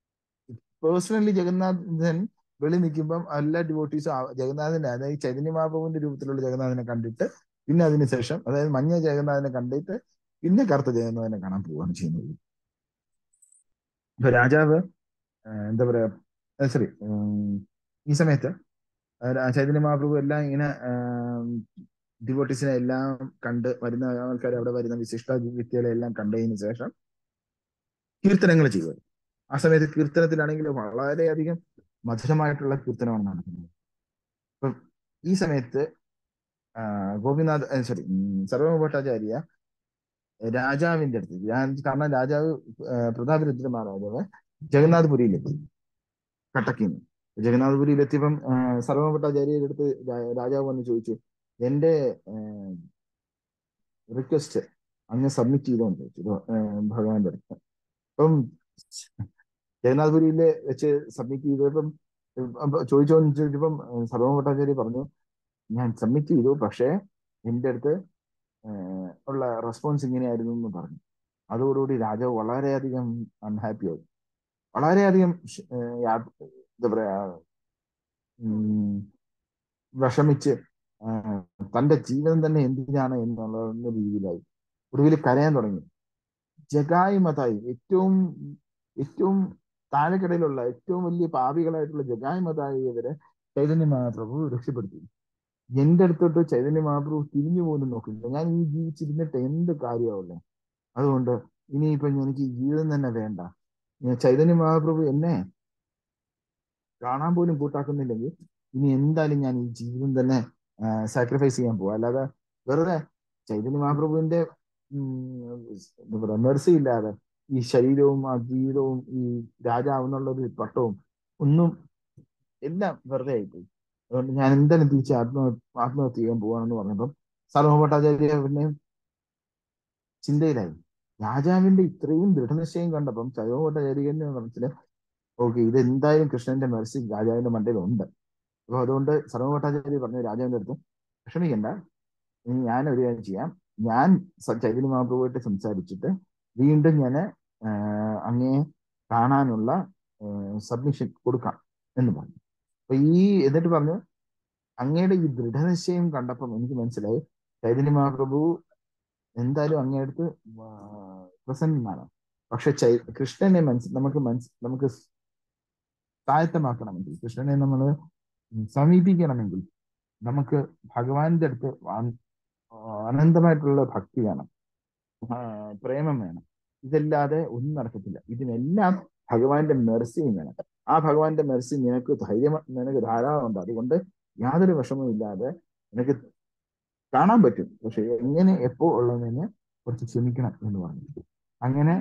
പേഴ്സണലി ജഗന്നാഥൻ വെളി നിൽക്കുമ്പം എല്ലാ ഡിവോട്ടീസും ജഗന്നാഥന്റെ അതായത് ചൈതന്യ മഹാപ്രഭുവിന്റെ രൂപത്തിലുള്ള ജഗന്നാഥനെ കണ്ടിട്ട് പിന്നെ അതിനുശേഷം അതായത് മഞ്ഞ ജഗന്നാഥനെ കണ്ടിട്ട് പിന്നെ കറുത്ത ജഗന്നാഥനെ കാണാൻ പോവുകയാണ് ചെയ്യുന്നത് ഇപ്പൊ രാജാവ് ആ, എന്താ പറയാ സോറി ഈ സമയത്ത് ആ, രാ- ചൈതന്യ മഹാപ്രഭു എല്ലാം ഇങ്ങനെ ഡിവോട്ടീസിനെ എല്ലാം കണ്ട് വരുന്ന ആൾക്കാർ അവിടെ വരുന്ന വിശിഷ്ട വ്യക്തികളെ എല്ലാം കണ്ടതിന് ശേഷം കീർത്തനങ്ങൾ ചെയ്യുക ആ സമയത്ത് കീർത്തനത്തിലാണെങ്കിൽ വളരെയധികം മധുരമായിട്ടുള്ള കീർത്തനമാണ് നടക്കുന്നത് അപ്പം ഈ സമയത്ത് ആ, ഗോപിനാഥ് സോറി സർവമ ഭട്ടാചാര്യ രാജാവിന്റെ അടുത്ത് രാ- കാരണം രാജാവ് ആ, പ്രതാപരുദ്ര മഹാരാജാവ് ജഗന്നാഥപുരിയിലെത്തി കട്ടക്കിൽ നിന്ന് ജഗന്നാഥപുരിയിലെത്തിയപ്പം സർവഭട്ടാചാര്യരുടെ അടുത്ത് രാ- രാജാവ് വന്ന് ചോദിച്ചു എന്റെ റിക്വസ്റ്റ് അങ്ങ് സബ്മിറ്റ് ചെയ്തോന്ന് ചോദിച്ചു ഇത്, ഏഹ്, ഭഗവാന്റെ അടുത്ത് അപ്പം ജഗന്നാഥപുരിയിൽ വെച്ച് സബ്മിറ്റ് ചെയ്തപ്പം അപ്പൊ ചോദിച്ചോന്ന് ചോദിച്ചപ്പം സർവഭട്ടാചാര്യ പറഞ്ഞു ഞാൻ സബ്മിറ്റ് ചെയ്തു പക്ഷേ എൻ്റെ അടുത്ത് ഏഹ്, ഉള്ള റെസ്പോൺസ് ഇങ്ങനെയായിരുന്നു എന്ന് പറഞ്ഞു അതോടുകൂടി രാജാവ് വളരെയധികം അൺഹാപ്പി ആയി വളരെയധികം ഷ്- ഏഹ്, യാ- എന്താ പറയാ ഉം, വിഷമിച്ച് ഏഹ്, തന്റെ ജീവിതം തന്നെ എന്തിനാണ് എന്നുള്ള രീതിയിലായി ഒടുവിൽ കരയാൻ തുടങ്ങി ജഗായി മതായി ഏറ്റവും ഏറ്റവും താഴെക്കടയിലുള്ള ഏറ്റവും വലിയ പാപികളായിട്ടുള്ള ജഗായി മതായി ഇവരെ ചൈതന്യ മഹാപ്രഭു രക്ഷപ്പെടുത്തി എന്റെ അടുത്തോട്ട് ചൈതന്യ മഹാപ്രഭു തിരിഞ്ഞു പോലും നോക്കില്ല ഞാൻ ഈ ജീവിച്ചിരുന്നിട്ട് എന്ത് കാര്യമാവുള്ളേ അതുകൊണ്ട് ഇനിയിപ്പൊ എനിക്ക് ഈ ജീവിതം തന്നെ വേണ്ട ഞാൻ ചൈതന്യ മഹാപ്രഭു എന്നെ കാണാൻ പോലും കൂട്ടാക്കുന്നില്ലെങ്കിൽ ഇനി എന്തായാലും ഞാൻ ഈ ജീവിതം തന്നെ സാക്രിഫൈസ് ചെയ്യാൻ പോവാ അല്ലാതെ വെറുതെ ചൈതന്യ മഹാപ്രഭുവിന്റെ ഉം, എന്താ പറയാ മെർസി ഇല്ലാതെ ഈ ശരീരവും ആ ജീവിതവും ഈ രാജാവ് എന്നുള്ള ഒരു പട്ടവും ഒന്നും എല്ലാം വെറുതെ ആയിപ്പോയി അതുകൊണ്ട് ഞാൻ എന്തായാലും തിരിച്ച് ആത്മ ആത്മഹത്യ ചെയ്യാൻ പോവാണെന്ന് പറഞ്ഞപ്പം സർവഭട്ടാചാര്യ പിന്നെ ചിന്തയിലായി രാജാവിന്റെ ഇത്രയും ദൃഢനിശ്ചയം കണ്ടപ്പം സർവഭട്ടാചാര്യന്റെ മനസ്സിൽ ഓക്കെ ഇത് എന്തായാലും കൃഷ്ണന്റെ മെർസി രാജാവിന്റെ മണ്ടയിൽ ഉണ്ട് അപ്പൊ അതുകൊണ്ട് സർവഭട്ടാചാര്യ പറഞ്ഞു രാജാവിന്റെ അടുത്ത് വിഷമിക്കണ്ട ഇനി ഞാൻ ഒരു കാര്യം ചെയ്യാം ഞാൻ സ- ചൈതന്യ മഹാപ്രഭുവായിട്ട് സംസാരിച്ചിട്ട് വീണ്ടും ഞാൻ അങ്ങയെ കാണാനുള്ള സബ്മിഷൻ കൊടുക്കാം എന്ന് പറഞ്ഞു അപ്പൊ ഈ എന്നിട്ട് പറഞ്ഞു അങ്ങയുടെ ഈ ദൃഢനിശ്ചയം കണ്ടപ്പം എനിക്ക് മനസ്സിലായി ചൈതന്യ മഹാപ്രഭു എന്തായാലും അങ്ങയുടെ പ്രസന്നനാണ് പക്ഷെ ചൈ കൃഷ്ണനെ മനസ്സ് നമുക്ക് മനസ്സ് നമുക്ക് സ്വായത്തമാക്കണമെങ്കിൽ കൃഷ്ണനെ നമ്മൾ സമീപിക്കണമെങ്കിൽ നമുക്ക് ഭഗവാന്റെ അടുത്ത് അ- അനന്തമായിട്ടുള്ള ഭക്തി വേണം ആ, പ്രേമം വേണം ഇതല്ലാതെ ഒന്നും നടക്കത്തില്ല ഇതിനെല്ലാം ഭഗവാന്റെ മെർസിയും വേണം ആ ഭഗവാന്റെ മെർസി നിനക്ക് ധൈര്യം നിനക്ക് ധാരാളം ഉണ്ട് അതുകൊണ്ട് യാതൊരു വിഷമവും ഇല്ലാതെ നിനക്ക് കാണാൻ പറ്റും പക്ഷെ എങ്ങനെ എപ്പോ ഉള്ളതിനെ കുറച്ച് ക്ഷമിക്കണം എന്ന് പറഞ്ഞു അങ്ങനെ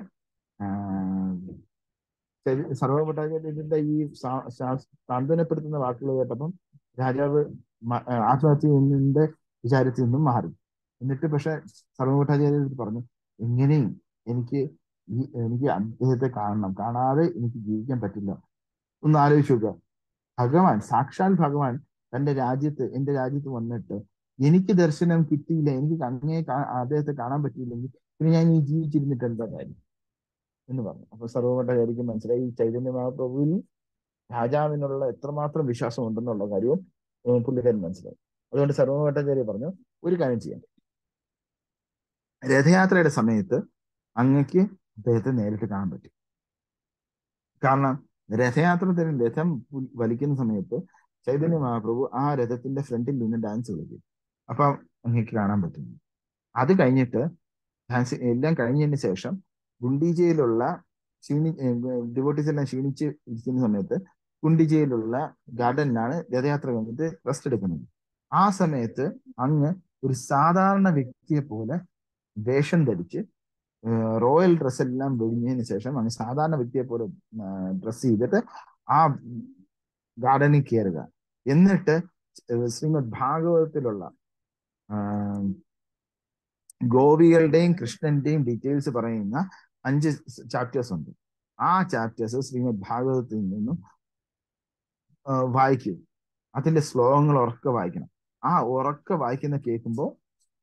സർവഭട്ടാചാര്യന്റെ ഈ സാ- ശാ- സാന്ത്വനപ്പെടുത്തുന്ന വാക്കുകൾ കേട്ടപ്പം രാജാവ് മ- ആ, ആത്മഹത്യന്റെ വിചാരത്തിൽ നിന്നും മാറി എന്നിട്ട് പക്ഷെ സർവഭട്ടാചാര്യ പറഞ്ഞു എങ്ങനെയും എനിക്ക് ഈ എനിക്ക് അദ്ദേഹത്തെ കാണണം കാണാതെ എനിക്ക് ജീവിക്കാൻ പറ്റില്ല ഒന്ന് ആലോചിച്ച് നോക്കുക ഭഗവാൻ സാക്ഷാൽ ഭഗവാൻ തന്റെ രാജ്യത്ത് എന്റെ രാജ്യത്ത് വന്നിട്ട് എനിക്ക് ദർശനം കിട്ടിയില്ല എനിക്ക് അങ്ങേ കാ- അദ്ദേഹത്തെ കാണാൻ പറ്റിയില്ലെങ്കിൽ പിന്നെ ഞാൻ ഈ ജീവിച്ചിരുന്നിട്ട് എന്താ കാര്യം എന്ന് പറഞ്ഞു അപ്പൊ സർവഭട്ടാചാര്യക്ക് മനസ്സിലായി ഈ ചൈതന്യ മഹാപ്രഭുവിൽ രാജാവിനുള്ള എത്രമാത്രം വിശ്വാസം ഉണ്ടെന്നുള്ള കാര്യവും ഏഹ് പുള്ളിക്കാരൻ മനസ്സിലായി അതുകൊണ്ട് സർവഭട്ടാചാര്യ പറഞ്ഞു ഒരു കാര്യം ചെയ്യാം രഥയാത്രയുടെ സമയത്ത് അങ്ങക്ക് അദ്ദേഹത്തെ നേരിട്ട് കാണാൻ പറ്റും കാരണം രഥയാത്രത്തിന് രഥം പു- വലിക്കുന്ന സമയത്ത് ചൈതന്യ മഹാപ്രഭു ആ രഥത്തിന്റെ ഫ്രണ്ടിൽ നിന്ന് ഡാൻസ് കളിക്കും അപ്പൊ അങ്ങക്ക് കാണാൻ പറ്റും അത് കഴിഞ്ഞിട്ട് ഡാൻസ് എല്ലാം കഴിഞ്ഞതിന് ശേഷം ഗുണ്ടീജയിലുള്ള ക്ഷീണി ഡിവോട്ടീസ് എല്ലാം ക്ഷീണിച്ച് ഇരിക്കുന്ന സമയത്ത് ഗുണ്ടിജയിലുള്ള ഗാർഡനിലാണ് രഥയാത്ര കഴിഞ്ഞിട്ട് റെസ്റ്റ് എടുക്കുന്നത് ആ സമയത്ത് അങ്ങ് ഒരു സാധാരണ വ്യക്തിയെ പോലെ വേഷം ധരിച്ച് ഏഹ് റോയൽ ഡ്രസ് എല്ലാം വെടിഞ്ഞതിന് ശേഷം അങ്ങ് സാധാരണ വ്യക്തിയെ പോലെ ഡ്രസ് ചെയ്തിട്ട് ആ ഗാർഡനിൽ കയറുക എന്നിട്ട് ശ്രീമദ് ഭാഗവതത്തിലുള്ള ആഹ് ഗോപികളുടെയും കൃഷ്ണന്റെയും ഡീറ്റെയിൽസ് പറയുന്ന അഞ്ച് ചാപ്റ്റേഴ്സ് ഉണ്ട് ആ ചാപ്റ്റേഴ്സ് ശ്രീമദ് ഭാഗവതത്തിൽ നിന്നും ആഹ് വായിക്കും അതിന്റെ ശ്ലോകങ്ങൾ ഉറക്കെ വായിക്കണം ആ ഉറക്കെ വായിക്കുന്ന കേൾക്കുമ്പോൾ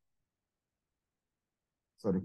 സോറി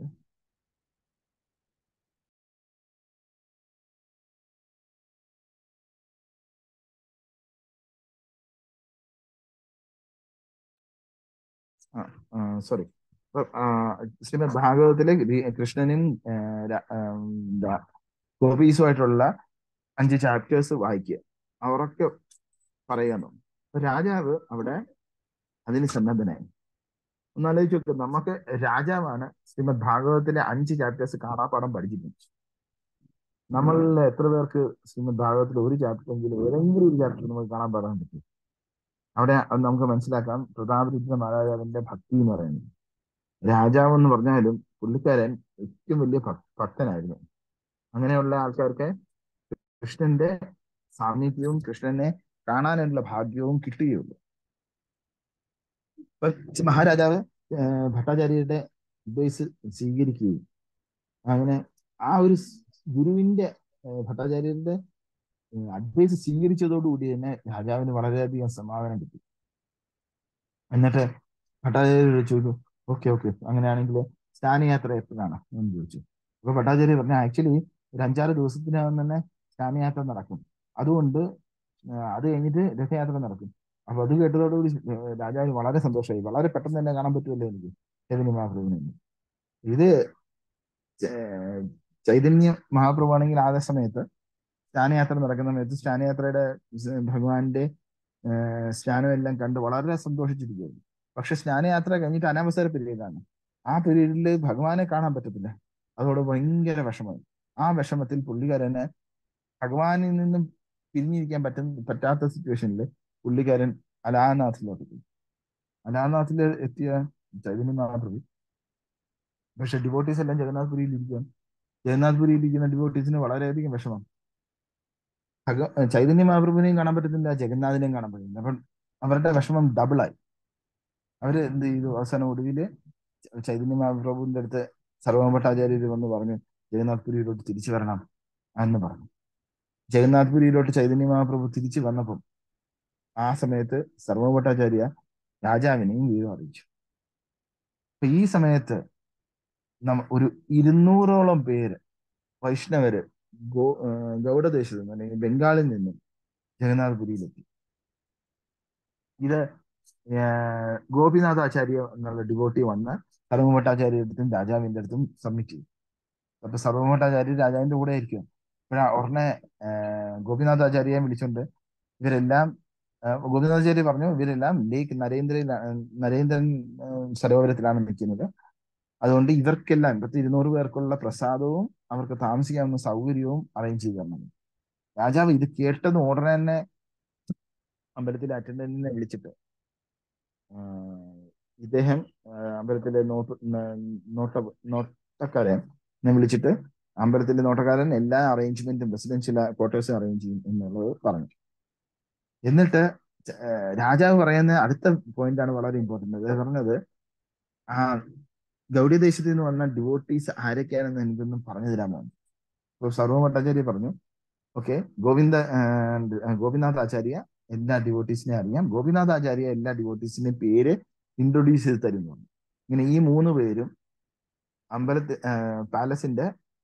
സോറി ശ്രീമദ് ഭാഗവതത്തിലെ ഗ്രീ- കൃഷ്ണനും ആഹ് ര- ആഹ് എന്താ ഗോപീസുമായിട്ടുള്ള അഞ്ച് ചാപ്റ്റേഴ്സ് വായിക്കുക അവരൊക്കെ പറയാൻ തുടങ്ങും അപ്പൊ രാജാവ് അവിടെ അതിന് സന്നദ്ധനായി ഒന്ന് ആലോചിച്ച് നോക്കുക നമുക്ക് രാജാവാണ് ശ്രീമദ് ഭാഗവതത്തിലെ അഞ്ച് ചാപ്റ്റേഴ്സ് കാണാപ്പാടം പഠിച്ചിട്ടുണ്ട് നമ്മളിൽ എത്ര പേർക്ക് ശ്രീമദ് ഭാഗവതത്തിലെ ഒരു ചാപ്റ്റർ എങ്കിലും ഏതെങ്കിലും ഒരു ചാപ്റ്റർ നമുക്ക് കാണാൻ പാടാൻ പറ്റും അവിടെ അത് നമുക്ക് മനസ്സിലാക്കാം പ്രതാപരുദ്ര മഹാരാജാവിന്റെ ഭക്തി എന്ന് പറയുന്നത് രാജാവ് എന്ന് പറഞ്ഞാലും പുള്ളിക്കാരൻ ഏറ്റവും വലിയ ഭക്- ഭക്തനായിരുന്നു അങ്ങനെയുള്ള ആൾക്കാർക്ക് കൃഷ്ണന്റെ സാമീപ്യവും കൃഷ്ണനെ കാണാനുള്ള ഭാഗ്യവും കിട്ടുകയുള്ളൂ ഇപ്പൊ മഹാരാജാവ് ഏഹ് ഭട്ടാചാര്യരുടെ അഡ്വൈസ് സ്വീകരിക്കുകയും അങ്ങനെ ആ ഒരു സ് ഗുരുവിന്റെ ഏഹ് ഭട്ടാചാര്യരുടെ അഡ്വൈസ് സ്വീകരിച്ചതോടുകൂടി തന്നെ രാജാവിന് വളരെയധികം സമാധാനം കിട്ടി എന്നിട്ട് ഭട്ടാചാര്യ ചോദിച്ചു ഓക്കെ ഓക്കെ അങ്ങനെയാണെങ്കിൽ സ്നാനയാത്ര എപ്പോഴാണ് എന്ന് ചോദിച്ചു അപ്പൊ ഭട്ടാചാര്യ പറഞ്ഞു ആക്ച്വലി ഒരു അഞ്ചാറ് ദിവസത്തിനകം തന്നെ സ്നാനയാത്ര നടക്കും അതുകൊണ്ട് ആ, അത് കഴിഞ്ഞിട്ട് രഥയാത്ര നടക്കും അപ്പൊ അത് കേട്ടതോടുകൂടി ഏഹ് രാജാവിന് വളരെ സന്തോഷമായി വളരെ പെട്ടെന്ന് തന്നെ കാണാൻ പറ്റുമല്ലോ എനിക്ക് ചൈതന്യ മഹാപ്രഭുവിനെ ഇത് ചേ- ചൈതന്യ മഹാപ്രഭു ആണെങ്കിൽ ആ സമയത്ത് സ്നാനയാത്ര നടക്കുന്ന സമയത്ത് സ്നാനയാത്രയുടെ സ് ഭഗവാന്റെ ഏഹ് സ്നാനം എല്ലാം കണ്ട് വളരെ സന്തോഷിച്ചിരിക്കുകയായിരുന്നു പക്ഷെ സ്നാനയാത്ര കഴിഞ്ഞിട്ട് അനാവസര പീരീഡാണ് ആ പീരീഡിൽ ഭഗവാനെ കാണാൻ പറ്റത്തില്ല അതോടെ ഭയങ്കര വിഷമമായി ആ വിഷമത്തിൽ പുള്ളിക്കാരന് ഭഗവാനിൽ നിന്നും പിരിഞ്ഞിരിക്കാൻ പറ്റുന്ന പറ്റാത്ത സിറ്റുവേഷനിൽ പുള്ളിക്കാരൻ അലാനാഥിലോട്ട് പോയി അലാനാഥിൽ എത്തിയ ചൈതന്യ മഹാപ്രഭു പക്ഷെ ഡിവോട്ടീസ് എല്ലാം ജഗന്നാഥ്പുരിയിൽ ഇരിക്കുകയാണ് ജഗന്നാഥ്പുരിയിൽ ഇരിക്കുന്ന ഡിവോട്ടീസിന് വളരെയധികം വിഷമം ഭഗ ചൈതന്യ മഹാപ്രഭുവിനെയും കാണാൻ പറ്റുന്നില്ല ജഗന്നാഥിനെയും കാണാൻ പറ്റുന്നില്ല അപ്പം അവരുടെ വിഷമം ഡബിളായി അവര് എന്ത് ചെയ്തു അവസാനം ഒടുവില് ചൈതന്യ മഹാപ്രഭുവിന്റെ അടുത്ത് സർവഭട്ടാചാര്യർ വന്ന് പറഞ്ഞു ജഗന്നാഥ്പുരിയിലോട്ട് തിരിച്ചു വരണം എന്ന് പറഞ്ഞു ജഗന്നാഥ്പുരിയിലോട്ട് ചൈതന്യ മഹാപ്രഭു തിരിച്ചു വന്നപ്പം ആ സമയത്ത് സർവഭട്ടാചാര്യ രാജാവിനെയും വീരം അറിയിച്ചു അപ്പൊ ഈ സമയത്ത് നമ്മ ഒരു ഇരുന്നൂറോളം പേര് വൈഷ്ണവര് ഗോ ഏഹ് ഗൗഡദേശത്ത് നിന്ന് അല്ലെങ്കിൽ ബംഗാളിൽ നിന്നും ജഗന്നാഥപുരിയിലെത്തി ഇത് ഏഹ് ഗോപിനാഥാചാര്യ എന്നുള്ള ഡിവോട്ടി വന്ന് സർവഭട്ടാചാര്യ അടുത്തും രാജാവിന്റെ അടുത്തും സബ്മിറ്റ് ചെയ്തു അപ്പൊ സർവഭട്ടാചാര്യ രാജാവിന്റെ കൂടെ ആയിരിക്കും അപ്പോഴാ ഉടനെ ഏഹ് ഗോപിനാഥാചാര്യയെ വിളിച്ചുകൊണ്ട് ഇവരെല്ലാം ഏഹ് ഗോപിനാഥാചാര്യ പറഞ്ഞു ഇവരെല്ലാം ലേക്ക് നരേന്ദ്രയിൽ നരേന്ദ്രൻ ഏഹ് സരോവരത്തിലാണ് നിൽക്കുന്നത് അതുകൊണ്ട് ഇവർക്കെല്ലാം പത്ത് ഇരുന്നൂറ് പേർക്കുള്ള പ്രസാദവും അവർക്ക് താമസിക്കാവുന്ന സൗകര്യവും അറേഞ്ച് ചെയ്ത് തരണം രാജാവ് ഇത് കേട്ടത് ഉടനെ തന്നെ അമ്പലത്തിലെ അറ്റൻഡന്റിനെ വിളിച്ചിട്ട് ആഹ് ഇദ്ദേഹം ആഹ് അമ്പലത്തിലെ നോട്ട് നോട്ട നോട്ടക്കാരൻ എന്നെ വിളിച്ചിട്ട് അമ്പലത്തിലെ നോട്ടക്കാരൻ എല്ലാ അറേഞ്ച്മെന്റും റെസിഡൻഷ്യൽ ക്വാർട്ടേഴ്സും അറേഞ്ച് ചെയ്യും എന്നുള്ളത് പറഞ്ഞു എന്നിട്ട് ച- ആഹ് രാജാവ് പറയുന്ന അടുത്ത പോയിന്റ് ആണ് വളരെ ഇമ്പോർട്ടന്റ് അത് പറഞ്ഞത് ആ ഗൗഡീദേശത്തിൽ നിന്ന് വന്ന ഡിവോട്ടീസ് ആരൊക്കെയാണെന്ന് എനിക്കൊന്നും പറഞ്ഞു തരാമോ അപ്പോൾ സർവ ഭട്ടാചാര്യ പറഞ്ഞു ഓക്കെ ഗോവിന്ദ ആഹ് ഗോപിനാഥ് ആചാര്യ എല്ലാ ഡിവോട്ടീസിനെ അറിയാം ഗോപിനാഥ് ആചാര്യ എല്ലാ ഡിവോട്ടീസിന്റെ പേര് ഇൻട്രൊഡ്യൂസ് ചെയ്ത് തരുന്നു ഇങ്ങനെ ഈ മൂന്ന് പേരും അമ്പലത്തി പാലസിന്റെ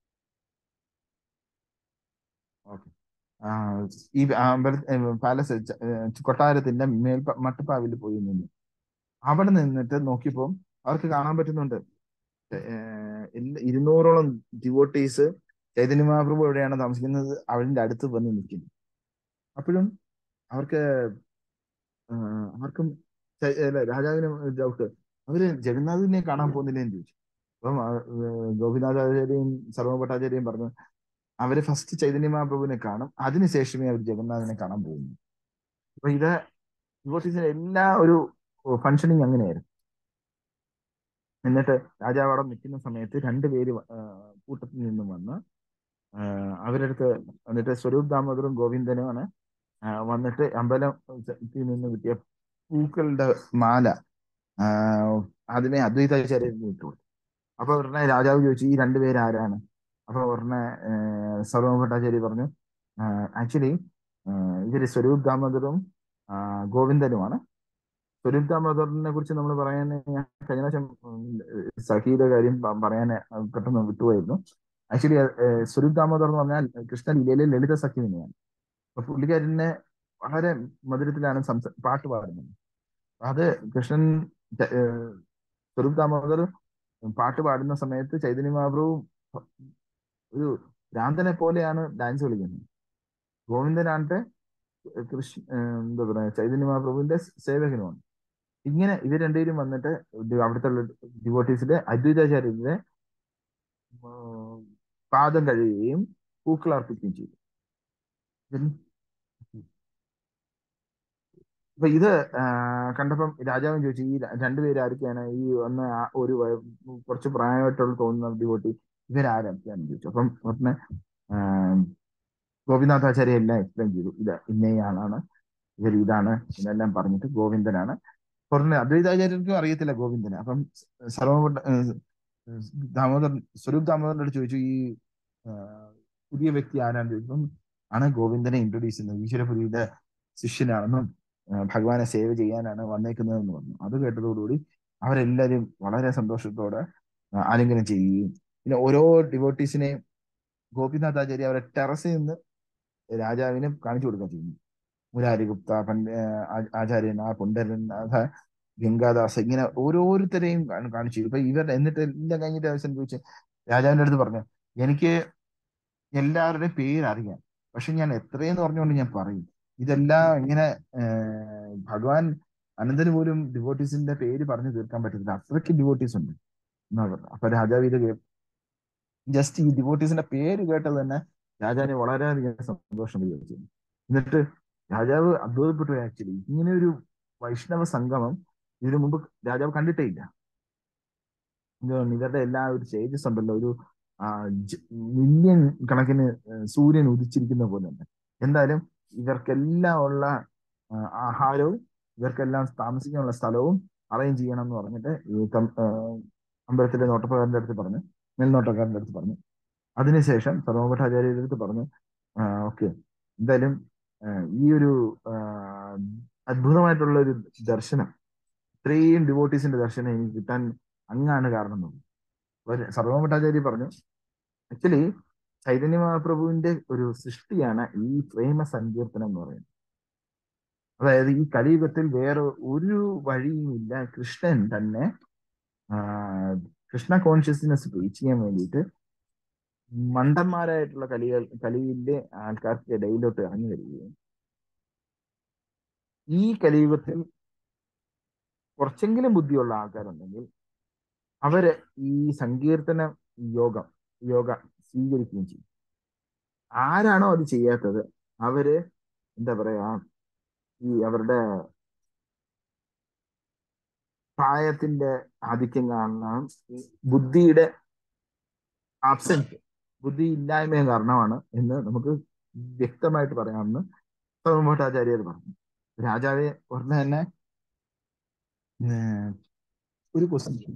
ഓക്കെ ഈ അമ്പല പാലസ് കൊട്ടാരത്തിന്റെ മേൽ മട്ടുപ്പാവിൽ പോയി നിന്നു അവിടെ നിന്നിട്ട് നോക്കിയപ്പോൾ അവർക്ക് കാണാൻ പറ്റുന്നുണ്ട് ഏഹ് എല്ലാ- ഇരുന്നൂറോളം ഡിവോട്ടീസ് ചൈതന്യ മഹാപ്രഭു എവിടെയാണ് താമസിക്കുന്നത് അവരുടെ അടുത്ത് വന്ന് നിൽക്കുന്നു അപ്പോഴും അവർക്ക് ആഹ് അവർക്കും ചൈ- അല്ല, രാജാവിന് ഡൗട്ട് അവര് ജഗന്നാഥിനെ കാണാൻ പോകുന്നില്ലേ എന്ന് ചോദിച്ചു അപ്പം ആ, ഏഹ് ഗോപിനാഥാചാര്യയും സർവഭട്ടാചാര്യയും പറഞ്ഞു അവര് ഫസ്റ്റ് ചൈതന്യ മഹാപ്രഭുവിനെ കാണും അതിനുശേഷമേ അവർ ജഗന്നാഥിനെ കാണാൻ പോകുന്നു അപ്പൊ ഇത് ഡിവോട്ടീസിന്റെ എല്ലാ ഒരു ഫങ്ഷനിങ് അങ്ങനെയായിരുന്നു എന്നിട്ട് രാജാവ് അവിടെ നിൽക്കുന്ന സമയത്ത് രണ്ടുപേര് വ- ആ, കൂട്ടത്തിൽ നിന്നും വന്ന് ആ, അവരുടെ അടുത്ത് എന്നിട്ട് സ്വരൂപ് ദാമോദറും ഗോവിന്ദനുമാണ് ആ, വന്നിട്ട് അമ്പലത്തിൽ നിന്ന് കിട്ടിയ പൂക്കളുടെ മാല ആ, അതിനെ അദ്വൈതാചാര്യന് വിട്ടു അപ്പൊ ഉടനെ രാജാവ് ചോദിച്ചു ഈ രണ്ടുപേര് ആരാണ് അപ്പൊ ഉടനെ സർവ ഭട്ടാചാര്യ പറഞ്ഞു ആക്ച്വലി ഇവര് സ്വരൂപ് ദാമോദറും ആ, ഗോവിന്ദനുമാണ് സ്വരൂപ് ദാമോദറിനെ കുറിച്ച് നമ്മൾ പറയാൻ ഞാൻ കഴിഞ്ഞ പ്രാവശ്യം ഉം, സഖിയുടെ കാര്യം പ- പറയാൻ പെട്ടെന്ന് വിട്ടുപോയിരുന്നു ആക്ച്വലി സ്വരൂപ് ദാമോദർ എന്ന് പറഞ്ഞാൽ കൃഷ്ണ ലീലയിലെ ലളിത സഖി തന്നെയാണ് അപ്പൊ പുള്ളിക്കാരനെ വളരെ മധുരത്തിലാണ് സംസ പാട്ട് പാടുന്നത് അത് കൃഷ്ണൻ ച- ഏഹ് സ്വരൂപ് ദാമോദർ പാട്ട് പാടുന്ന സമയത്ത് ചൈതന്യ മഹാപ്രഭു ഒരു ഭ്രാന്തനെ പോലെയാണ് ഡാൻസ് കളിക്കുന്നത് ഗോവിന്ദനായിട്ട് കൃഷ്ണ ഏഹ് എന്താ പറയാ ചൈതന്യ മഹാപ്രഭുവിന്റെ സേവകനുമാണ് ഇങ്ങനെ ഇവർ രണ്ടുപേരും വന്നിട്ട് ഇത് അവിടുത്തെ ഡിവോട്ടീസിലെ അദ്വൈതാചാര്യരുടെ ഉം, പാദം കഴുകുകയും പൂക്കൾ അർപ്പിക്കുകയും ചെയ്തു then അപ്പൊ ഇത് ആ, കണ്ടപ്പം രാജാവൻ ചോദിച്ചു ഈ ര- രണ്ടുപേര് ആരൊക്കെയാണ് ഈ വന്ന ആ ഒരു വയ- കുറച്ച് പ്രായമായിട്ടുള്ള തോന്നുന്ന ഡിവോട്ടി ഇവരാരൊക്കെയാണെന്ന് ചോദിച്ചു അപ്പം ഉടനെ ആ, ഗോപിനാഥാചാര്യ എല്ലാം എക്സ്പ്ലെയിൻ ചെയ്തു ഇത് ഇന്നയാളാണ് ഇവർ ഇതാണ് എന്നെല്ലാം പറഞ്ഞിട്ട് ഗോവിന്ദനാണ് കുറഞ്ഞ അദ്വൈതാചാര്യർക്കും അറിയത്തില്ല ഗോവിന്ദനെ അപ്പം സർവ ദാമോദരൻ സ്വരൂപ് ദാമോദരൻ്റെ അടുത്ത് ചോദിച്ചു ഈ ആ, പുതിയ വ്യക്തി ആരാന്ന് ചോദിച്ചപ്പം ആണ് ഗോവിന്ദനെ ഇൻട്രൊഡ്യൂസ് ചെയ്യുന്നത് ഈശ്വരപുരിയുടെ ശിഷ്യനാണെന്നും ആ, ഭഗവാനെ സേവ ചെയ്യാനാണ് വന്നേക്കുന്നതെന്ന് പറഞ്ഞു അത് കേട്ടതോടുകൂടി അവരെല്ലാവരും വളരെ സന്തോഷത്തോടെ ആ, ആലിംഗനം ചെയ്യുകയും പിന്നെ ഓരോ ഡിവോട്ടീസിനെ ഗോപിനാഥാചാര്യ അവരെ ടെറസിൽ നിന്ന് രാജാവിനെ കാണിച്ചു കൊടുക്കുക ചെയ്യുന്നു മുരാരിഗുപ്ത പണ്ഡ ആ- ആചാര്യനാഥ പുണ്ടരനാഥ ഗംഗാദാസ് ഇങ്ങനെ ഓരോരുത്തരെയും കാണി- കാണിച്ചു ഇപ്പൊ ഇവർ എന്നിട്ട് എല്ലാം കഴിഞ്ഞിട്ട് അവസാനം ചോദിച്ചു രാജാവിന്റെ അടുത്ത് പറഞ്ഞു എനിക്ക് എല്ലാവരുടെയും പേര് അറിയാം പക്ഷെ ഞാൻ എത്രയെന്ന് പറഞ്ഞുകൊണ്ട് ഞാൻ പറയും ഇതെല്ലാം ഇങ്ങനെ ഏർ, ഭഗവാൻ അനന്തന് പോലും ഡിവോട്ടീസിന്റെ പേര് പറഞ്ഞു തീർക്കാൻ പറ്റത്തില്ല അത്രയ്ക്ക് ഡിവോട്ടീസ് ഉണ്ട് എന്നാ പറഞ്ഞത് അപ്പൊ രാജാവ് ഇത് ജസ്റ്റ് ഈ ഡിവോട്ടീസിന്റെ പേര് കേട്ടത് തന്നെ രാജാവിന് വളരെയധികം സന്തോഷം വിചാരിച്ചു എന്നിട്ട് രാജാവ് അത്ഭുതപ്പെട്ടു ആക്ച്വലി ഇങ്ങനെ ഒരു വൈഷ്ണവ സംഗമം ഇതിനു മുമ്പ് രാജാവ് കണ്ടിട്ടേ ഇല്ല എന്തുകൊണ്ട് ഇവരുടെ എല്ലാ ഒരു ചേഞ്ചസ് ഉണ്ടല്ലോ ഒരു മില്യൺ കണക്കിന് ഏഹ് സൂര്യൻ ഉദിച്ചിരിക്കുന്ന പോലെ ഉണ്ട് എന്തായാലും ഇവർക്കെല്ലാം ഉള്ള ആ, ആഹാരവും ഇവർക്കെല്ലാം താമസിക്കാനുള്ള സ്ഥലവും അറേഞ്ച് ചെയ്യണം എന്ന് പറഞ്ഞിട്ട് ഈ കം- ആ, അമ്പലത്തിലെ നോട്ടപ്പുകാരന്റെ അടുത്ത് പറഞ്ഞു മേൽനോട്ടക്കാരന്റെ അടുത്ത് പറഞ്ഞു അതിനുശേഷം സർവഭട്ടാചാര്യരുടെ അടുത്ത് പറഞ്ഞു ഓക്കെ എന്തായാലും ആ, ഈ ഒരു ആ, അത്ഭുതമായിട്ടുള്ള ഒരു ദർശനം ഇത്രയും ഡിവോട്ടീസിന്റെ ദർശനം എനിക്ക് കിട്ടാൻ അങ്ങാണ് കാരണം എന്ന് പറഞ്ഞു. അപ്പൊ സർവഭട്ടാചാര്യ പറഞ്ഞു ആക്ച്വലി ചൈതന്യ മഹാപ്രഭുവിന്റെ ഒരു സൃഷ്ടിയാണ് ഈ പ്രേമ സങ്കീർത്തനം എന്ന് പറയുന്നത് അതായത് ഈ കലിയുഗത്തിൽ വേറെ ഒരു വഴിയുമില്ല കൃഷ്ണൻ തന്നെ ആ, കൃഷ്ണ കോൺഷ്യസ്നെസ് റീച്ച് ചെയ്യാൻ വേണ്ടിയിട്ട് മണ്ടന്മാരായിട്ടുള്ള കലികൾ കലിയിലെ ആൾക്കാർക്ക് ഇടയിലോട്ട് ഇറങ്ങി വരികയും ഈ കലിയുഗത്തിൽ കുറച്ചെങ്കിലും ബുദ്ധിയുള്ള ആൾക്കാരുണ്ടെങ്കിൽ അവര് ഈ സങ്കീർത്തന യോഗം യോഗ സ്വീകരിക്കുകയും ചെയ്യും ആരാണോ അത് ചെയ്യാത്തത് അവര് എന്താ പറയാ ഈ അവരുടെ പ്രായത്തിന്റെ ആധിക്യം കാരണം ഈ ബുദ്ധിയുടെ ആബ്സെന്റ് ബുദ്ധി ഇല്ലായ്മയും കാരണമാണ് എന്ന് നമുക്ക് വ്യക്തമായിട്ട് പറയാമെന്ന് ഭട്ടാചാര്യർ പറഞ്ഞു രാജാവെ ഉടനെ തന്നെ ഏർ, ഒരു ക്വസ്റ്റ്യൻ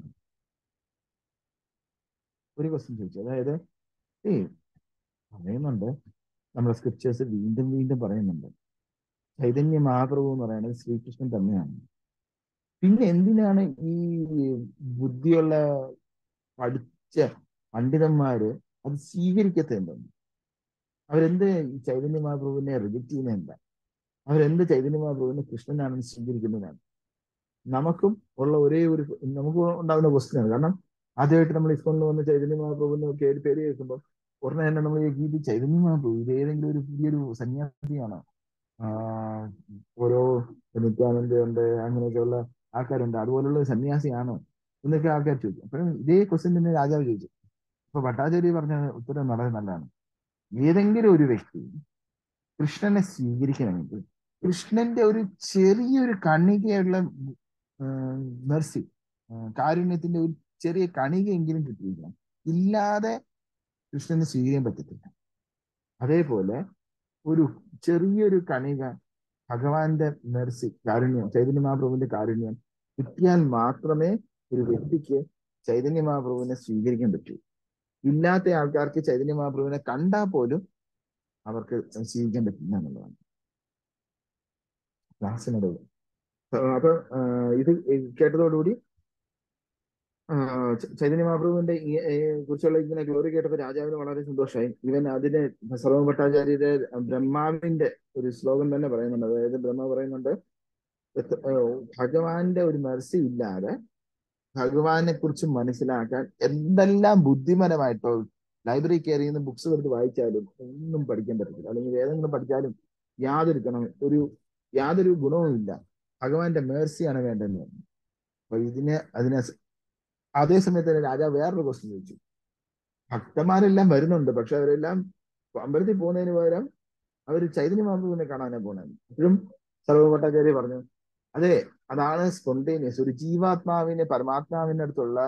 ഒരു ക്വസ്റ്റ്യൻ ചോദിച്ചു അതായത് ഏ പറയുന്നുണ്ട് നമ്മുടെ സ്ക്രിപ്റ്റേഴ്സ് വീണ്ടും വീണ്ടും പറയുന്നുണ്ട് ചൈതന്യ മഹാപ്രഭു എന്ന് പറയുന്നത് ശ്രീകൃഷ്ണൻ തന്നെയാണ് പിന്നെ എന്തിനാണ് ഈ ബുദ്ധിയുള്ള പഠിച്ച പണ്ഡിതന്മാര് അത് സ്വീകരിക്കത്തുണ്ടെന്ന് അവരെന്ത് ഈ ചൈതന്യ മഹാപ്രഭുവിനെ റിജക്ട് ചെയ്യുന്ന എന്താ അവരെന്ത് ചൈതന്യ മഹാപ്രഭുവിനെ കൃഷ്ണനാണെന്ന് സ്വീകരിക്കുന്നതാണ് നമുക്കും ഉള്ള ഒരേ ഒരു നമുക്ക് ഉണ്ടാകുന്ന ക്വസ്റ്റ്യൻ ആണ് കാരണം ആദ്യമായിട്ട് നമ്മൾ ഇസ്കോണിൽ വന്ന ചൈതന്യ മഹാപ്രഭുവിന് പേര് പേര് കേൾക്കുമ്പോൾ ഉടനെ തന്നെ നമ്മൾ ഈ ഇത് ചൈതന്യ മഹാപ്രഭു ഇത് ഏതെങ്കിലും ഒരു പുതിയൊരു സന്യാസിയാണോ ആഹ് ഓരോ നിത്യാനന്ദയുണ്ട് അങ്ങനെയൊക്കെയുള്ള ആൾക്കാരുണ്ട് അതുപോലുള്ള ഒരു സന്യാസിയാണോ എന്നൊക്കെ ആൾക്കാർ ചോദിക്കും അപ്പോഴും ഇതേ ക്വസ്റ്റ്യൻ തന്നെ രാജാവ് ചോദിച്ചു അപ്പൊ ഭട്ടാചാര്യ പറഞ്ഞ ഉത്തരം വളരെ നല്ലതാണ് ഏതെങ്കിലും ഒരു വ്യക്തി കൃഷ്ണനെ സ്വീകരിക്കണമെങ്കിൽ കൃഷ്ണന്റെ ഒരു ചെറിയൊരു കണികയുള്ള മെർസി കാരുണ്യത്തിന്റെ ഒരു ചെറിയ കണികയെങ്കിലും കിട്ടിയിരിക്കണം ഇല്ലാതെ കൃഷ്ണനെ സ്വീകരിക്കാൻ പറ്റത്തില്ല അതേപോലെ ഒരു ചെറിയൊരു കണിക ഭഗവാന്റെ മെർസി കാരുണ്യം ചൈതന്യ മഹാപ്രഭുവിന്റെ കാരുണ്യം കിട്ടിയാൽ മാത്രമേ ഒരു വ്യക്തിക്ക് ചൈതന്യ മഹാപ്രഭുവിനെ സ്വീകരിക്കാൻ പറ്റൂ ഇല്ലാത്ത ആൾക്കാർക്ക് ചൈതന്യ മഹാപ്രഭുവിനെ കണ്ടാൽ പോലും അവർക്ക് സ്വീകരിക്കാൻ പറ്റില്ല എന്നുള്ളതാണ് ക്ലാസ്സിനിടെ അപ്പൊ ആ, ഇത് കേട്ടതോടുകൂടി ആ, ച- ചൈതന്യ മഹാപ്രഭുവിന്റെ ഈ ഈ കുറിച്ചുള്ള ഇങ്ങനെ ഗ്ലോറി കേട്ടപ്പോൾ രാജാവിന് വളരെ സന്തോഷമായി ഇവൻ അതിന് സർവ ഭട്ടാചാര്യരുടെ ബ്രഹ്മാവിന്റെ ഒരു ശ്ലോകം തന്നെ പറയുന്നുണ്ട് അതായത് ബ്രഹ്മ പറയുന്നുണ്ട് എത്ര- ഏ, ഭഗവാന്റെ ഒരു മെർസി ഇല്ലാതെ ഭഗവാനെ കുറിച്ച് മനസ്സിലാക്കാൻ എന്തെല്ലാം ബുദ്ധിപരമായിട്ടോ ലൈബ്രറി കയറി നിന്ന് ബുക്സ് എടുത്ത് വായിച്ചാലും ഒന്നും പഠിക്കാൻ പറ്റത്തില്ല അല്ലെങ്കിൽ വേദങ്ങൾ പഠിച്ചാലും യാതൊരു ഗുണം ഒരു യാതൊരു ഗുണവും ഇല്ല ഭഗവാന്റെ മേഴ്സിയാണ് വേണ്ടതെന്ന് പറഞ്ഞു അപ്പൊ ഇതിന് അതിനെ സ- അതേ സമയത്ത് തന്നെ രാജാവ് വേറൊരു ക്വസ്റ്റ്യൻ ചോദിച്ചു ഭക്തന്മാരെല്ലാം വരുന്നുണ്ട് പക്ഷെ അവരെല്ലാം അമ്പലത്തിൽ പോകുന്നതിന് പകരം അവർ ചൈതന്യ മഹാപ്രഭുവിനെ കാണാനാണ് പോണത് ഇപ്പോഴും സർവഭട്ടാചാര്യ പറഞ്ഞു അതെ അതാണ് സ്പോണ്ടേനിയസ് ഒരു ജീവാത്മാവിന് പരമാത്മാവിന്റെ അടുത്തുള്ള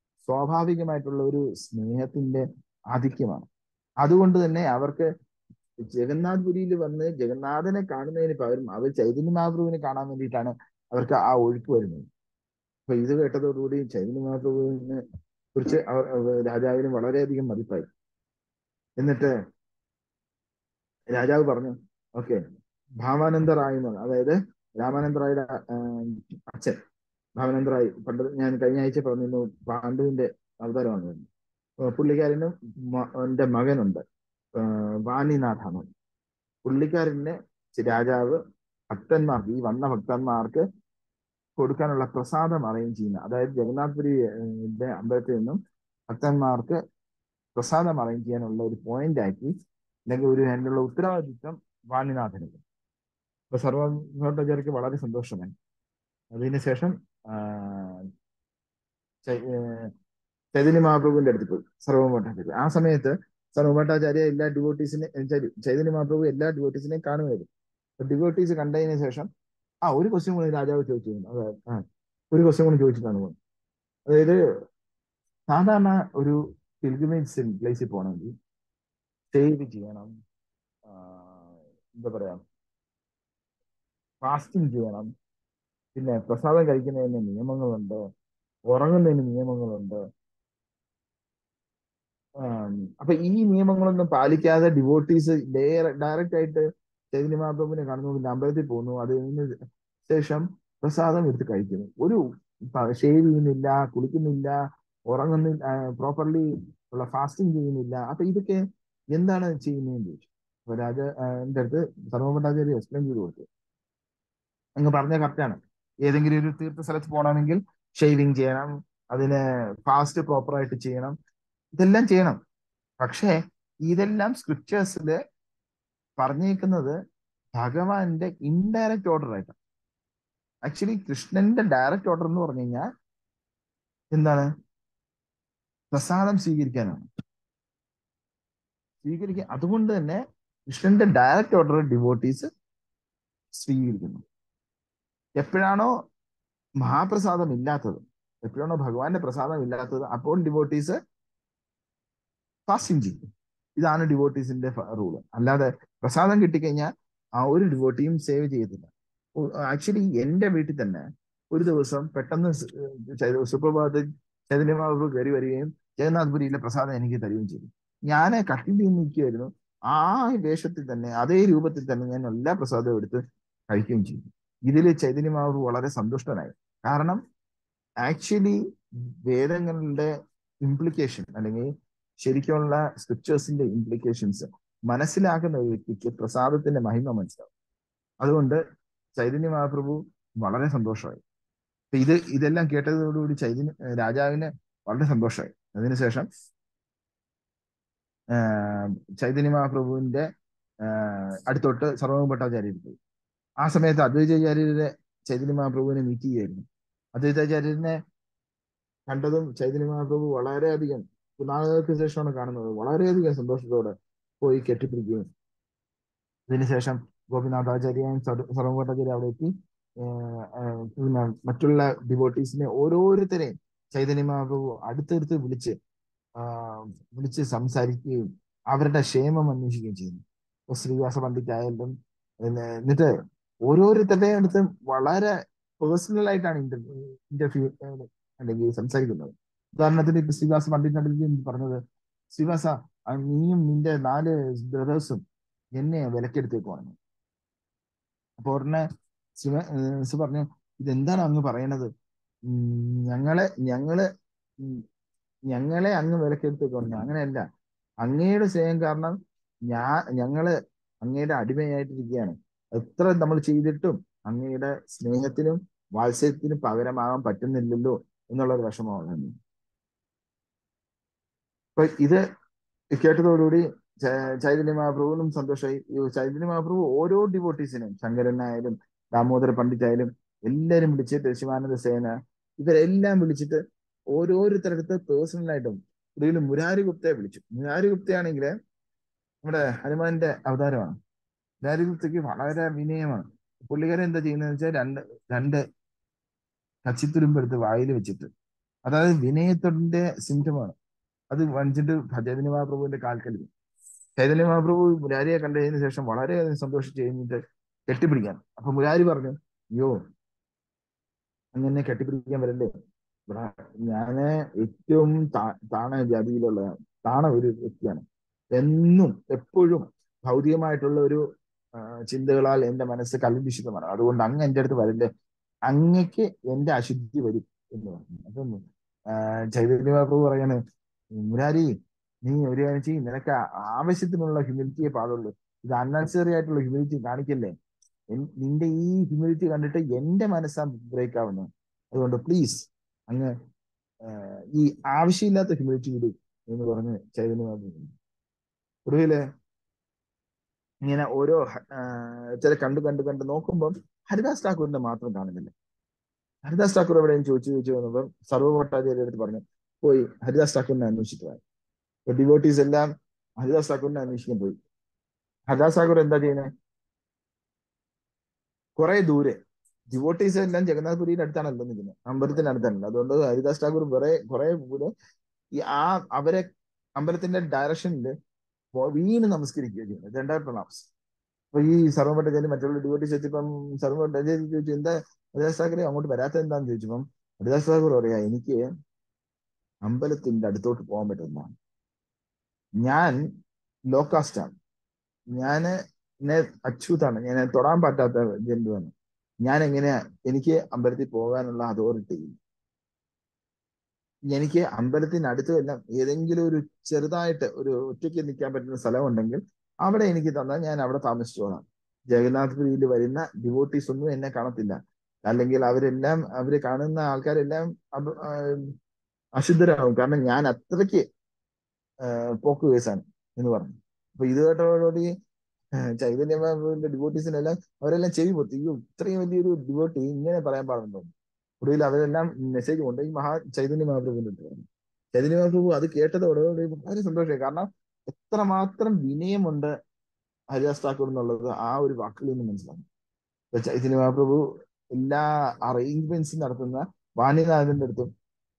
സ്വാഭാവികമായിട്ടുള്ള ഒരു സ്നേഹത്തിന്റെ ആധിക്യമാണ് അതുകൊണ്ട് തന്നെ അവർക്ക് ജഗന്നാഥ്പുരിയിൽ വന്ന് ജഗന്നാഥനെ കാണുന്നതിന് പകരം അവർ ചൈതന്യ മഹാപ്രഭുവിനെ കാണാൻ വേണ്ടിയിട്ടാണ് അവർക്ക് ആ ഒഴുക്ക് വരുന്നത് അപ്പൊ ഇത് കേട്ടതോടുകൂടി ചൈതന്യ മഹാപ്രഭുവിനെ കുറിച്ച് അവർ അവർ രാജാവിന് വളരെയധികം മതിപ്പായി എന്നിട്ട് രാജാവ് പറഞ്ഞു ഓക്കെ ഭാവാനന്ദ റായ് എന്ന് പറഞ്ഞു. അതായത് രാമാനന്ദ റായുടെ ആഹ്, അച്ഛൻ ഭാവാനന്ദ റായ് പണ്ട് ഞാൻ കഴിഞ്ഞ ആഴ്ച പറഞ്ഞിരുന്നു പാണ്ഡുവിന്റെ അവതാരമാണ് വരുന്നത്. അപ്പൊ പുള്ളിക്കാരനും മ- എന്റെ മകനുണ്ട് ആഹ്, വാണിനാഥ് എന്ന് പറയും. പുള്ളിക്കാരന് രാജാവ് ഭക്തന്മാർക്ക് ഈ വന്ന ഭക്തന്മാർക്ക് കൊടുക്കാനുള്ള പ്രസാദം അറേഞ്ച് ചെയ്യുന്ന അതായത് ജഗന്നാഥ്പുരി ഏഹ്, അമ്പലത്തിൽ നിന്നും ഭക്തന്മാർക്ക് പ്രസാദം അറേഞ്ച് ചെയ്യാനുള്ള ഒരു പോയിന്റ് ആക്കി അല്ലെങ്കിൽ ഒരു അതിനുള്ള ഉത്തരവാദിത്വം വാണിനാഥനുണ്ട് അപ്പൊ സർവഭട്ടചാര്യക്ക് വളരെ സന്തോഷമായി അതിനുശേഷം ആ, ചൈ- ഏഹ്, ചൈതന്യ മഹാപ്രഭുവിന്റെ അടുത്ത് പോയി സർവഭട്ടാചാര്യ ആ സമയത്ത് സർവഭട്ടാചാര്യ എല്ലാ ഡിവോട്ടീസിനെ ചൈതന്യ മഹാപ്രഭു എല്ലാ ഡിവോട്ടീസിനെയും കാണുമായിരുന്നു അപ്പൊ ഡിവോട്ടീസ് കണ്ടതിന് ശേഷം ആ ഒരു ക്വസ്റ്റ്യൻ കൂടി രാജാവ് ചോദിച്ചിരുന്നു അതായത് ആ ഒരു ക്വസ്റ്റ്യൻ കൂടി ചോദിച്ചിട്ടാണ് പോകുന്നത് അതായത് സാധാരണ ഒരു പിൽഗ്രിമേജ് പ്ലേസിൽ പോകണമെങ്കിൽ സേവ് ചെയ്യണം ആ, എന്താ പറയാ ഫാസ്റ്റിംഗ് ചെയ്യണം പിന്നെ പ്രസാദം കഴിക്കുന്നതിന് നിയമങ്ങളുണ്ട് ഉറങ്ങുന്നതിന് നിയമങ്ങളുണ്ട് ആം, അപ്പൊ ഈ നിയമങ്ങളൊന്നും പാലിക്കാതെ ഡിവോട്ടീസ് ഡയറക്റ്റ് ആയിട്ട് ചൈതന്യ മഹാപ്രഭുവിനെ കാണുന്നു പിന്നെ അമ്പലത്തിൽ പോകുന്നു അതിന് ശേഷം പ്രസാദം എടുത്ത് കഴിക്കുന്നു ഒരു ഷേവ് ചെയ്യുന്നില്ല കുളിക്കുന്നില്ല ഉറങ്ങുന്നില്ല പ്രോപ്പർലി ഉള്ള ഫാസ്റ്റിംഗ് ചെയ്യുന്നില്ല അപ്പൊ ഇതൊക്കെ എന്താണ് ചെയ്യുന്നതെന്ന് ചോദിച്ചു അപ്പൊ രാജ ആ, എന്റെ അടുത്ത് സർവഭട്ടാചാര്യ എക്സ്പ്ലെയിൻ ചെയ്ത് കൊടുത്തു അങ്ങ് പറഞ്ഞ കറക്റ്റാണ് ഏതെങ്കിലും ഒരു തീർത്ഥ സ്ഥലത്ത് പോകണമെങ്കിൽ ഷേവിങ് ചെയ്യണം അതിന് ഫാസ്റ്റ് പ്രോപ്പർ ആയിട്ട് ചെയ്യണം ഇതെല്ലാം ചെയ്യണം പക്ഷേ ഇതെല്ലാം സ്ക്രിപ്റ്റേഴ്സിൽ പറഞ്ഞേക്കുന്നത് ഭഗവാന്റെ ഇൻഡയറക്റ്റ് ഓർഡർ ആയിട്ടാണ് ആക്ച്വലി കൃഷ്ണന്റെ ഡയറക്റ്റ് ഓർഡർ എന്ന് പറഞ്ഞു കഴിഞ്ഞാൽ എന്താണ് പ്രസാദം സ്വീകരിക്കാനാണ് സ്വീകരിക്കാൻ അതുകൊണ്ട് തന്നെ കൃഷ്ണന്റെ ഡയറക്റ്റ് ഓർഡർ ഡിവോട്ടീസ് സ്വീകരിക്കുന്നു എപ്പോഴാണോ മഹാപ്രസാദം ഇല്ലാത്തത് എപ്പോഴാണോ ഭഗവാന്റെ പ്രസാദം ഇല്ലാത്തത് അപ്പോൾ ഡിവോട്ടീസ് ഫാസ്റ്റിംഗ് ചെയ്യും ഇതാണ് ഡിവോട്ടീസിന്റെ റൂള് അല്ലാതെ പ്രസാദം കിട്ടിക്കഴിഞ്ഞാൽ ആ ഒരു ഡിവോട്ടിയും സേവ് ചെയ്യത്തില്ല ആക്ച്വലി എന്റെ വീട്ടിൽ തന്നെ ഒരു ദിവസം പെട്ടെന്ന് സ്- ചൈത- സുപ്രഭാതത്തിൽ ചൈതന്യ മഹാപ്രഭു കയറി വരികയും ജഗന്നാഥ്പുരിയിലെ പ്രസാദം എനിക്ക് തരികയും ചെയ്തു ഞാൻ കട്ടിൽ നിൽക്കുകയായിരുന്നു ആ വേഷത്തിൽ തന്നെ അതേ രൂപത്തിൽ തന്നെ ഞാൻ എല്ലാ പ്രസാദവും എടുത്ത് കഴിക്കുകയും ചെയ്തു ഇതിൽ ചൈതന്യ മഹാപ്രഭു വളരെ സന്തുഷ്ടനായി കാരണം ആക്ച്വലി വേദങ്ങളുടെ ഇംപ്ലിക്കേഷൻ അല്ലെങ്കിൽ ശരിക്കുള്ള സ്ക്രിപ്റ്റേഴ്സിന്റെ ഇംപ്ലിക്കേഷൻസ് മനസ്സിലാക്കുന്ന ഒരു വ്യക്തിക്ക് പ്രസാദത്തിന്റെ മഹിമ മനസ്സിലാവും അതുകൊണ്ട് ചൈതന്യ മഹാപ്രഭു വളരെ സന്തോഷമായി അപ്പൊ ഇത് ഇതെല്ലാം കേട്ടതോടുകൂടി ചൈതന്യ രാജാവിന് വളരെ സന്തോഷമായി അതിനുശേഷം ആഹ് ചൈതന്യ മഹാപ്രഭുവിന്റെ ആഹ് അടുത്തോട്ട് സർവഭട്ടാചാര്യർ പോയി ആ സമയത്ത് അദ്വൈതാചാര്യരെ ചൈതന്യ മഹാപ്രഭുവിനെ മീറ്റ് ചെയ്യായിരുന്നു അദ്വൈതാചാര്യനെ കണ്ടതും ചൈതന്യ മഹാപ്രഭു വളരെയധികം നാളുകൾക്ക് ശേഷമാണ് കാണുന്നത് വളരെയധികം സന്തോഷത്തോടെ പോയി കെട്ടിപ്പിടിക്കുകയും ഇതിനുശേഷം ഗോപിനാഥാചാര്യയും സർവഭട്ടാചാര്യ അവിടെ എത്തി ഏഹ് ഏഹ് പിന്നെ മറ്റുള്ള ഡിവോട്ടീസിനെ ഓരോരുത്തരെയും ചൈതന്യ മഹാപ്രഭു അടുത്തടുത്ത് വിളിച്ച് ആഹ് വിളിച്ച് സംസാരിക്കുകയും അവരുടെ ക്ഷേമം അന്വേഷിക്കുകയും ചെയ്യുന്നു ഇപ്പൊ ശ്രീവാസ പണ്ഡിറ്റായാലും പിന്നെ എന്നിട്ട് ഓരോരുത്തരുടെയും അടുത്ത് വളരെ പേഴ്സണൽ ആയിട്ടാണ് ഇന്റർ ഇന്റർവ്യൂ അല്ലെങ്കിൽ സംസാരിക്കുന്നത് ഉദാഹരണത്തിന് ഇപ്പൊ ശ്രീവാസ പണ്ഡിറ്റിന്റെ അടുത്ത് പറഞ്ഞത് ശ്രീവാസ ആ നീയും നിന്റെ നാല് ബ്രദേഴ്സും എന്നെ വിലക്കെടുത്തേക്കുവാണ് അപ്പൊ ഉടനെ ശിവ ഏഹ് ശിവ പറഞ്ഞു ഇതെന്താണ് അങ്ങ് പറയണത് ഉം, ഞങ്ങളെ ഞങ്ങള് ഉം, ഞങ്ങളെ അങ്ങ് വിലക്കെടുത്തേക്കുവാണ് അങ്ങനെയല്ല അങ്ങയുടെ സ്നേഹം കാരണം ഞാൻ ഞങ്ങള് അങ്ങയുടെ അടിമയായിട്ടിരിക്കുകയാണ് എത്ര നമ്മൾ ചെയ്തിട്ടും അങ്ങയുടെ സ്നേഹത്തിനും വാത്സല്യത്തിനും പകരമാകാൻ പറ്റുന്നില്ലല്ലോ എന്നുള്ള ഒരു വിഷമമാണ് അപ്പൊ ഇത് കേട്ടതോടുകൂടി ചൈ- ചൈതന്യ മഹാപ്രഭുവിനും സന്തോഷമായി ഈ ചൈതന്യ മഹാപ്രഭു ഓരോ ഡിവോട്ടീസിനെയും ശങ്കരനായാലും ദാമോദര പണ്ഡിറ്റായാലും എല്ലാരും വിളിച്ചിട്ട് ശിവാനന്ദ സേന ഇവരെല്ലാം വിളിച്ചിട്ട് ഓരോരുത്തരടുത്ത് പേഴ്സണലായിട്ടും ഇതിൽ മുരാരി ഗുപ്തയെ വിളിച്ചു മുരാരി ഗുപ്തയാണെങ്കിൽ നമ്മുടെ ഹനുമാന്റെ അവതാരമാണ് മുരാരി ഗുപ്തയ്ക്ക് വളരെ വിനയമാണ് പുള്ളിക്കാരൻ എന്താ ചെയ്യുന്നത് വെച്ചാൽ രണ്ട് രണ്ട് കച്ചിത്തുരുമ്പ് എടുത്ത് വായിൽ വെച്ചിട്ട് അതായത് വിനയത്തിന്റെ സിംറ്റമാണ് അത് വഞ്ചിട്ട് ചൈതന്യ മഹാപ്രഭുവിന്റെ കാൽക്കൽ ചൈതന്യ മഹാപ്രഭു മുരാരിയെ കണ്ടതിന് ശേഷം വളരെയധികം സന്തോഷിച്ച് കഴിഞ്ഞിട്ട് കെട്ടിപ്പിടിക്കാൻ അപ്പൊ മുരാരി പറഞ്ഞു അയ്യോ അങ്ങനെ കെട്ടിപ്പിടിക്കാൻ വരല്ലേ ഇവിടെ ഞാന് ഏറ്റവും താ- താണ ജാതിയിലുള്ള താണ ഒരു വ്യക്തിയാണ് എന്നും എപ്പോഴും ഭൗതികമായിട്ടുള്ള ഒരു ആ, ചിന്തകളാൽ എന്റെ മനസ്സ് കലുഷിതമാണ് അതുകൊണ്ട് അങ്ങ് എന്റെ അടുത്ത് വരല്ലേ അങ്ങക്ക് എന്റെ അശുദ്ധി വരും എന്ന് പറഞ്ഞു അപ്പം ആ, ചൈതന്യ മഹാപ്രഭു പറയാണ് മുരാരി നീ ഒരു കാര്യം ചെയ്യും നിനക്ക് ആവശ്യത്തിനുള്ള ഹ്യൂമിലിറ്റിയെ പാടുള്ളൂ ഇത് അൺനെസറി ആയിട്ടുള്ള ഹ്യൂമിലിറ്റി കാണിക്കല്ലേ എൻ- നിന്റെ ഈ ഹ്യൂമിലിറ്റി കണ്ടിട്ട് എന്റെ മനസ്സാ ബ്രേക്ക് ആവുന്നു അതുകൊണ്ട് പ്ലീസ് അങ്ങ് ആ, ഈ ആവശ്യമില്ലാത്ത ഹ്യൂമിലിറ്റി വിടും എന്ന് പറഞ്ഞ് ചൈതന്യ മഹാപ്രഭു ഒടുവില് ഇങ്ങനെ ഓരോ ആ, ചില കണ്ടു കണ്ടു കണ്ട് നോക്കുമ്പോൾ ഹരിദാസ് ഠാക്കൂറിന്റെ മാത്രം കാണുന്നില്ല ഹരിദാസ് ഠാക്കൂർ എവിടെയും ചോദിച്ചു ചോദിച്ചു വന്നപ്പോൾ സർവഭട്ടാചാര്യ അടുത്ത് പറഞ്ഞു പോയി ഹരിദാസ് ഠാക്കൂറിനെ അന്വേഷിച്ചിട്ട് വാ. ഇപ്പൊ ഡിവോട്ടീസ് എല്ലാം ഹരിദാസ് ഠാക്കൂറിനെ അന്വേഷിക്കാൻ പോയി ഹരിദാസ് ഠാക്കൂർ എന്താ ചെയ്യുന്നത് കുറെ ദൂരെ ഡിവോട്ടീസ് എല്ലാം ജഗന്നാഥ്പുരിയുടെ അടുത്താണല്ലോ നിൽക്കുന്നത് അമ്പലത്തിന്റെ അടുത്താണല്ലോ അതുകൊണ്ട് ഹരിദാസ് ഠാക്കൂർ കുറെ കുറെ ദൂരെ ഈ ആ അവരെ അമ്പലത്തിന്റെ ഡയറക്ഷനിൽ വീണ് നമസ്കരിക്കുകയോ ചെയ്യുന്നത് രണ്ടായിട്ടുള്ള അവസ്ഥ അപ്പൊ ഈ സർവഭട്ടാചാര്യ മറ്റുള്ള ഡിവോട്ടീസ് എത്തിയപ്പം സർവഭട്ടാചാര്യ ചോദിച്ചു എന്താ ഹരിദാസ് ഠാക്കൂർ അങ്ങോട്ട് വരാത്ത എന്താന്ന് ചോദിച്ചപ്പം ഹരിദാസ് ഠാക്കൂർ പറയാ എനിക്ക് അമ്പലത്തിന്റെ അടുത്തോട്ട് പോകാൻ പറ്റുന്നതാണ് ഞാൻ ലോ കാസ്റ്റ് ആണ് ഞാന് എന്നെ അച്യുതാണ് ഞാൻ തൊടാൻ പറ്റാത്ത ജന്തുവാണ് ഞാൻ എങ്ങനെയാ എനിക്ക് അമ്പലത്തിൽ പോകാനുള്ള അതോറിറ്റി ഇല്ല എനിക്ക് അമ്പലത്തിന് അടുത്ത് എല്ലാം ഏതെങ്കിലും ഒരു ചെറുതായിട്ട് ഒരു ഒറ്റയ്ക്ക് നിൽക്കാൻ പറ്റുന്ന സ്ഥലം ഉണ്ടെങ്കിൽ അവിടെ എനിക്ക് തന്നാൽ ഞാൻ അവിടെ താമസിച്ചോളാം ജഗന്നാഥപുരിയിൽ വരുന്ന ഡിവോട്ടീസ് ഒന്നും എന്നെ കാണത്തില്ല അല്ലെങ്കിൽ അവരെല്ലാം അവര് കാണുന്ന ആൾക്കാരെല്ലാം അപ- ആ, അശുദ്ധരാകും കാരണം ഞാൻ അത്രയ്ക്ക് ആ, പോക്ക് കേസാണ് എന്ന് പറഞ്ഞു അപ്പൊ ഇത് കേട്ടതോടുകൂടി ചൈതന്യമാവിന്റെ ഡിവോട്ടീസിനെല്ലാം അവരെല്ലാം ചെവി പൊത്തി അയ്യോ ഇത്രയും വലിയൊരു ഡിവോട്ടി ഇങ്ങനെ പറയാൻ പാടുണ്ടോ ഒടുവിൽ അവരെല്ലാം മെസ്സേജ് കൊണ്ട് ഈ മഹാ ചൈതന്യ മഹാപ്രഭുവിന്റെ അടുത്ത് പറഞ്ഞു ചൈതന്യ മഹാപ്രഭു അത് കേട്ടതോടുകൂടി വളരെ സന്തോഷമായി കാരണം എത്രമാത്രം വിനയമുണ്ട് ഹരിദാസ് ഠാക്കൂർ എന്നുള്ളത് ആ ഒരു വാക്കിൽ നിന്ന് മനസ്സിലാവും ഇപ്പൊ ചൈതന്യ മഹാപ്രഭു എല്ലാ അറേഞ്ച്മെന്റ്സും നടത്തുന്ന വാണിനാഥന്റെ അടുത്തും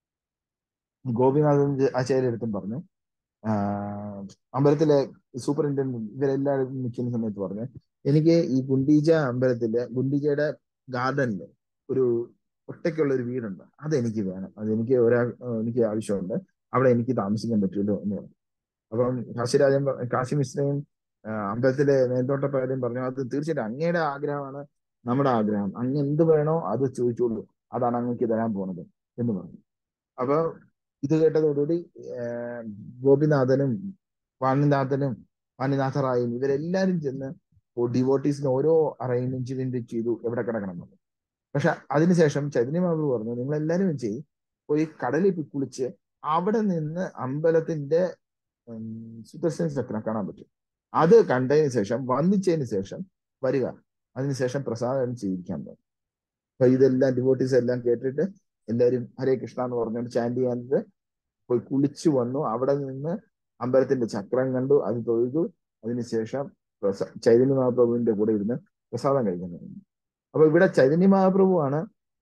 ഗോപിനാഥൻ ആചാര്യ അടുത്തും പറഞ്ഞു ആഹ് അമ്പലത്തിലെ സൂപ്പറിൻറ്റൻഡന്റ് ഇവരെല്ലാവരും നിൽക്കുന്ന സമയത്ത് പറഞ്ഞു എനിക്ക് ഈ ഗുണ്ടീജ അമ്പലത്തിലെ ഗുണ്ടീജയുടെ ഗാർഡനിൽ ഒരു ഒറ്റയ്ക്കുള്ള ഒരു വീടുണ്ട് അതെനിക്ക് വേണം അതെനിക്ക് ഒരാ എനിക്ക് ആവശ്യമുണ്ട് അവിടെ എനിക്ക് താമസിക്കാൻ പറ്റുമല്ലോ എന്ന് പറഞ്ഞു അപ്പം കാശിരാജൻ പ- കാശി മിശ്രയും ആഹ് അമ്പലത്തിലെ മേൽത്തോട്ടപ്പാരും പറഞ്ഞു അത് തീർച്ചയായിട്ടും അങ്ങയുടെ ആഗ്രഹമാണ് നമ്മുടെ ആഗ്രഹം അങ്ങ് എന്ത് വേണോ അത് ചോദിച്ചോളൂ അതാണ് അങ്ങക്ക് തരാൻ പോണത് എന്ന് പറഞ്ഞു അപ്പൊ ഇത് കേട്ടതോടുകൂടി ആഹ് ഗോപിനാഥനും വാണിനാഥനും വാണിനാഥ റായും ഇവരെല്ലാരും ചെന്ന് ഡിവോട്ടീസിന് ഓരോ അറേഞ്ച്മെന്റ് ചെയ്തു എവിടെ കിടക്കണം എന്നുള്ളത് പക്ഷെ അതിനുശേഷം ചൈതന്യ ബാബു പറഞ്ഞു നിങ്ങൾ എല്ലാവരും ചെയ്യും പോയി കടലിൽ പോയി കുളിച്ച് അവിടെ നിന്ന് അമ്പലത്തിന്റെ ഉം, സുദർശന ചക്രം കാണാൻ പറ്റും അത് കണ്ടതിന് ശേഷം വന്നിച്ചതിന് ശേഷം വരിക അതിനുശേഷം പ്രസാദം ചെയ്യിക്കാൻ പറ്റും അപ്പൊ ഇതെല്ലാം ഡിവോട്ടീസ് എല്ലാം കേട്ടിട്ട് എല്ലാവരും ഹരേ കൃഷ്ണ എന്ന് പറഞ്ഞുകൊണ്ട് ചാൻഡ് ചെയ്യാനത് പോയി കുളിച്ചു വന്നു അവിടെ നിന്ന് അമ്പലത്തിന്റെ ചക്രം കണ്ടു അത് തൊഴുതു അതിനുശേഷം പ്രസ ചൈതന്യ മഹാപ്രഭുവിന്റെ കൂടെ ഇരുന്ന് പ്രസാദം കഴിക്കുന്നത് അപ്പൊ ഇവിടെ ചൈതന്യ മഹാപ്രഭുവാണ്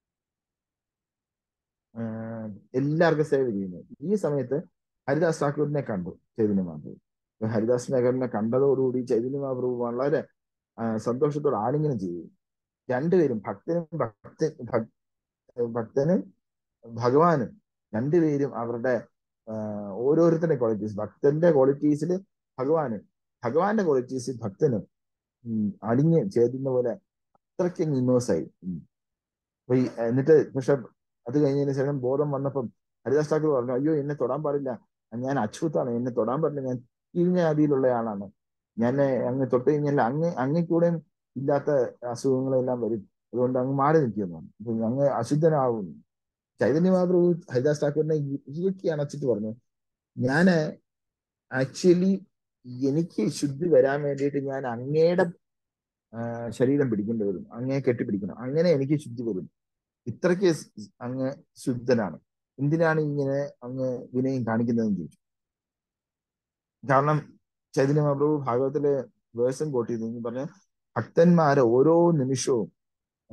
ആഹ് എല്ലാവർക്കും സേവ ചെയ്യുന്നത് ഈ സമയത്ത് ഹരിദാസ് ഠാക്കൂറിനെ കണ്ടു ചൈതന്യ മഹാപ്രഭു അപ്പൊ ഹരിദാസ് നഗറിനെ കണ്ടതോടുകൂടി ചൈതന്യ മഹാപ്രഭു വളരെ ആഹ് സന്തോഷത്തോടെ ആലിംഗനം ചെയ്തു രണ്ടുപേരും ഭക്തനും ഭക്ത ഭക്- ഭക്തനും ഭഗവാനും രണ്ടുപേരും അവരുടെ ആഹ് ഓരോരുത്തരുടെ ക്വാളിറ്റീസ് ഭക്തന്റെ ക്വാളിറ്റീസിൽ ഭഗവാനും ഭഗവാന്റെ ക്വാളിറ്റീസിൽ ഭക്തനും ഉം, അലിഞ്ഞ് ചേരുന്ന പോലെ അത്രയ്ക്ക് ഇന്നോസായി അപ്പൊ ഈ എന്നിട്ട് പക്ഷെ അത് കഴിഞ്ഞതിന് ശേഷം ബോധം വന്നപ്പം ഹരിദാസ് ഠാക്കൂർ പറഞ്ഞു അയ്യോ എന്നെ തൊടാൻ പാടില്ല ഞാൻ അച്യുതാണ് എന്നെ തൊടാൻ പാടില്ല ഞാൻ കീഴ്ഞ്ഞ ജാതിയിലുള്ള ആളാണ് ഞാൻ അങ്ങ് തൊട്ട് കഴിഞ്ഞാൽ അങ്ങ് അങ്ങക്കൂടെയും ഇല്ലാത്ത അസുഖങ്ങളെല്ലാം വരും അതുകൊണ്ട് അങ്ങ് മാറി നിൽക്കുന്നു അപ്പൊ അങ്ങ് അശുദ്ധനാകുന്നു ചൈതന്യ മഹാപ്രഭു ഹരിദാസ് ഠാക്കൂറിനെ ഇറുക്കി അണച്ചിട്ട് പറഞ്ഞു ഞാന് ആക്ച്വലി എനിക്ക് ശുദ്ധി വരാൻ വേണ്ടിയിട്ട് ഞാൻ അങ്ങയുടെ ആ, ശരീരം പിടിക്കേണ്ടി വരും അങ്ങയെ കെട്ടിപ്പിടിക്കണം അങ്ങനെ എനിക്ക് ശുദ്ധി വരും ഇത്രയ്ക്ക് സ് അങ്ങ് ശുദ്ധനാണ് എന്തിനാണ് ഇങ്ങനെ അങ്ങ് വിനയം കാണിക്കുന്നതെന്ന് ചോദിച്ചു കാരണം ചൈതന്യ മഹാപ്രഭു ഭാഗവത്തിലെ വേഴ്സം കോട്ട് ചെയ്തു പറഞ്ഞ ഭക്തന്മാരെ ഓരോ നിമിഷവും ആ,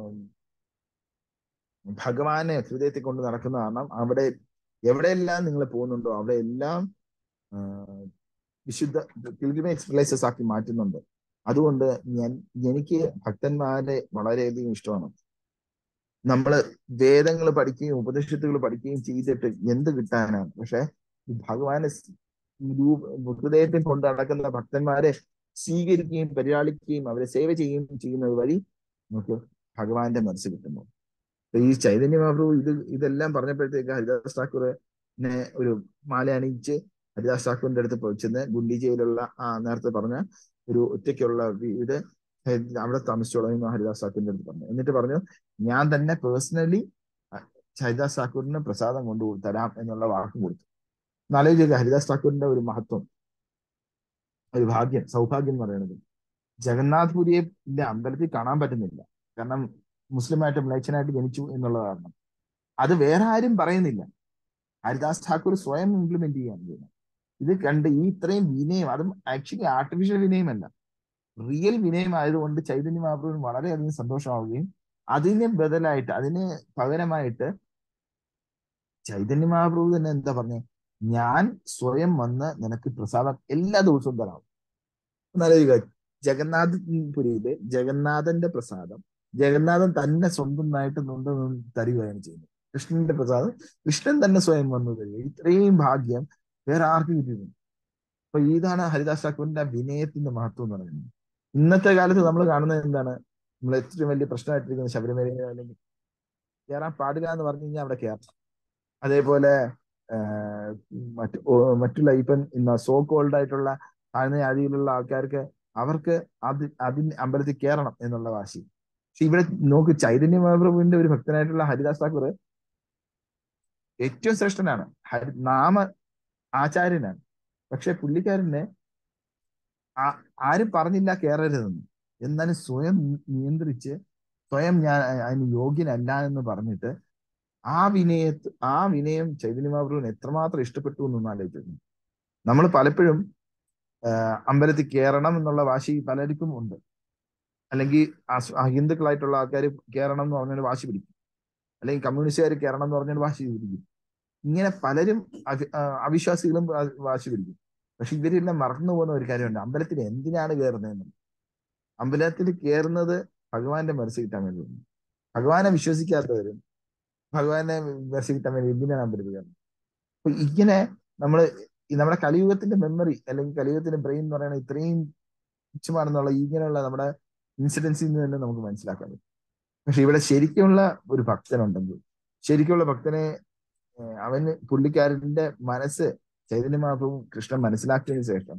ഭഗവാനെ ഹൃദയത്തിൽ കൊണ്ട് നടക്കുന്ന കാരണം അവിടെ എവിടെയെല്ലാം നിങ്ങൾ പോകുന്നുണ്ടോ അവിടെ എല്ലാം ആ, വിശുദ്ധ പിൽഗ്രിമേജ് പ്ലേസസ് ആക്കി മാറ്റുന്നുണ്ട് അതുകൊണ്ട് ഞാൻ എനിക്ക് ഭക്തന്മാരെ വളരെയധികം ഇഷ്ടമാണ് നമ്മള് വേദങ്ങൾ പഠിക്കുകയും ഉപനിഷത്തുകൾ പഠിക്കുകയും ചെയ്തിട്ട് എന്ത് കിട്ടാനാണ് പക്ഷെ ഭഗവാനെ ഹൃദയത്തിൽ കൊണ്ട് നടക്കുന്ന ഭക്തന്മാരെ സ്വീകരിക്കുകയും പരിപാലിക്കുകയും അവരെ സേവ ചെയ്യുകയും ചെയ്യുന്നത് വഴി നമുക്ക് ഭഗവാന്റെ മനസ്സ് കിട്ടുന്നു ഈ ചൈതന്യ മഹാപ്രഭു ഇത് ഇതെല്ലാം പറഞ്ഞപ്പോഴത്തേക്ക് ഹരിദാസ് ഠാക്കൂറിനെ ഒരു മാല അണിയിച്ച് ഹരിദാസ് ഠാക്കൂറിന്റെ അടുത്ത് പോയിച്ചെന്ന് ഗുണ്ടിജയിലുള്ള ആ നേരത്തെ പറഞ്ഞ ഒരു ഒറ്റയ്ക്കുള്ള വീട് അവിടെ താമസിച്ചോളാം എന്ന് ഹരിദാസ് ഠാക്കൂറിന്റെ അടുത്ത് പറഞ്ഞു എന്നിട്ട് പറഞ്ഞു ഞാൻ തന്നെ പേഴ്സണലി ഹരിദാസ് ഠാക്കൂറിന് പ്രസാദം കൊണ്ടു തരാം എന്നുള്ള വാക്കും കൊടുത്തു നാലോചിക്കുക ഹരിദാസ് ഠാക്കൂറിന്റെ ഒരു മഹത്വം ഒരു ഭാഗ്യം സൗഭാഗ്യം എന്ന് പറയുന്നത് ജഗന്നാഥ് പുരിയെ അമ്പലത്തിൽ കാണാൻ പറ്റുന്നില്ല കാരണം മുസ്ലിമായിട്ട് മ്ലേച്ഛനായിട്ട് ജനിച്ചു എന്നുള്ള കാരണം അത് വേറെ ആരും പറയുന്നില്ല ഹരിദാസ് ഠാക്കൂർ സ്വയം ഇംപ്ലിമെന്റ് ചെയ്യാൻ ചെയ്യുന്നത് ഇത് കണ്ട് ഈ ഇത്രയും വിനയം അതും ആക്ച്വലി ആർട്ടിഫിഷ്യൽ വിനയമല്ല റിയൽ വിനയം ആയതുകൊണ്ട് ചൈതന്യ മഹാപ്രഭുവിന് വളരെയധികം സന്തോഷമാവുകയും അതിന് ബദലായിട്ട് അതിന് പകരമായിട്ട് ചൈതന്യ മഹാപ്രഭു തന്നെ എന്താ പറഞ്ഞേ ഞാൻ സ്വയം വന്ന് നിനക്ക് പ്രസാദം എല്ലാ ദിവസവും തരാം എന്നാലോചിക്കുക ജഗന്നാഥ് പുരിയില് ജഗന്നാഥന്റെ പ്രസാദം ജഗന്നാഥൻ തന്നെ സ്വന്തമായിട്ട് നൊണ്ട് തരികയാണ് ചെയ്യുന്നത് കൃഷ്ണന്റെ പ്രസാദം കൃഷ്ണൻ തന്നെ സ്വയം വന്നു തരിക ഇത്രയും ഭാഗ്യം വേറെ ആർക്കും കിട്ടിയിരുന്നു അപ്പൊ ഇതാണ് ഹരിദാസ് ഠാക്കൂറിന്റെ വിനയത്തിന്റെ മഹത്വം എന്ന് പറയുന്നത് ഇന്നത്തെ കാലത്ത് നമ്മൾ കാണുന്നത് എന്താണ് നമ്മൾ ഏറ്റവും വലിയ പ്രശ്നമായിട്ടിരിക്കുന്ന ശബരിമല അല്ലെങ്കിൽ കയറാൻ പാടില്ല എന്ന് പറഞ്ഞു കഴിഞ്ഞാൽ അവിടെ കയറാം അതേപോലെ മറ്റു മറ്റുള്ള ഇപ്പം സോ കോൾഡ് ആയിട്ടുള്ള താഴ്ന്ന ജാതിയിലുള്ള ആൾക്കാർക്ക് അവർക്ക് അത് അതിന് അമ്പലത്തിൽ കയറണം എന്നുള്ള വാശി പക്ഷെ ഇവിടെ നോക്ക് ചൈതന്യ മഹാപ്രഭുവിന്റെ ഒരു ഭക്തനായിട്ടുള്ള ഹരിദാസ് ഠാക്കൂർ ഏറ്റവും ശ്രേഷ്ഠനാണ് ഹരി നാമ ആചാര്യനാണ് പക്ഷെ പുള്ളിക്കാരനെ ആരും പറഞ്ഞില്ല കയറരുതെന്ന് എന്നാലും സ്വയം നിയന്ത്രിച്ച് സ്വയം ഞാൻ അതിന് യോഗ്യനല്ല എന്ന് പറഞ്ഞിട്ട് ആ വിനയത്ത് ആ വിനയം ചൈതന്യ മഹാപ്രഭുവിന് എത്രമാത്രം ഇഷ്ടപ്പെട്ടു എന്നൊന്നും ആലോചിക്കുന്നു നമ്മൾ പലപ്പോഴും അമ്പലത്തിൽ കയറണം എന്നുള്ള വാശി പലർക്കും ഉണ്ട് അല്ലെങ്കിൽ ഹിന്ദുക്കളായിട്ടുള്ള ആൾക്കാർ കയറണം എന്ന് പറഞ്ഞൊരു വാശി പിടിക്കും അല്ലെങ്കിൽ കമ്മ്യൂണിസ്റ്റുകാർ കയറണം എന്ന് പറഞ്ഞൊരു വാശി പിടിക്കും ഇങ്ങനെ പലരും അവിശ്വാസികളും വാശി പിടിക്കും പക്ഷെ ഇവരെല്ലാം മറന്നു പോകുന്ന ഒരു കാര്യമുണ്ട് അമ്പലത്തിൽ എന്തിനാണ് കയറുന്നതെന്ന് അമ്പലത്തിൽ കയറുന്നത് ഭഗവാന്റെ മനസ്സ് കിട്ടാൻ വേണ്ടിയാണ് ഭഗവാനെ വിശ്വസിക്കാത്തവരും ഭഗവാനെ മനസ്സ് കിട്ടാൻ വേണ്ടി എന്തിനാണ് അമ്പലത്തിൽ കയറുന്നത് അപ്പൊ ഇങ്ങനെ നമ്മൾ നമ്മുടെ കലിയുഗത്തിന്റെ മെമ്മറി അല്ലെങ്കിൽ കലിയുഗത്തിന്റെ ബ്രെയിൻ എന്ന് പറയുന്നത് ഇത്രയും തുച്ഛമാണെന്നുള്ള ഇങ്ങനെയുള്ള നമ്മുടെ ഇൻസിഡൻസിൽ നിന്ന് തന്നെ നമുക്ക് മനസ്സിലാക്കാൻ പറ്റും പക്ഷെ ഇവിടെ ശരിക്കുമുള്ള ഒരു ഭക്തനുണ്ടെങ്കിൽ ശരിക്കുള്ള ഭക്തനെ അവന് പുള്ളിക്കാരന്റെ മനസ്സ് ചൈതന്യ മഹാപ്രഭു കൃഷ്ണൻ മനസ്സിലാക്കിയതിനു ശേഷം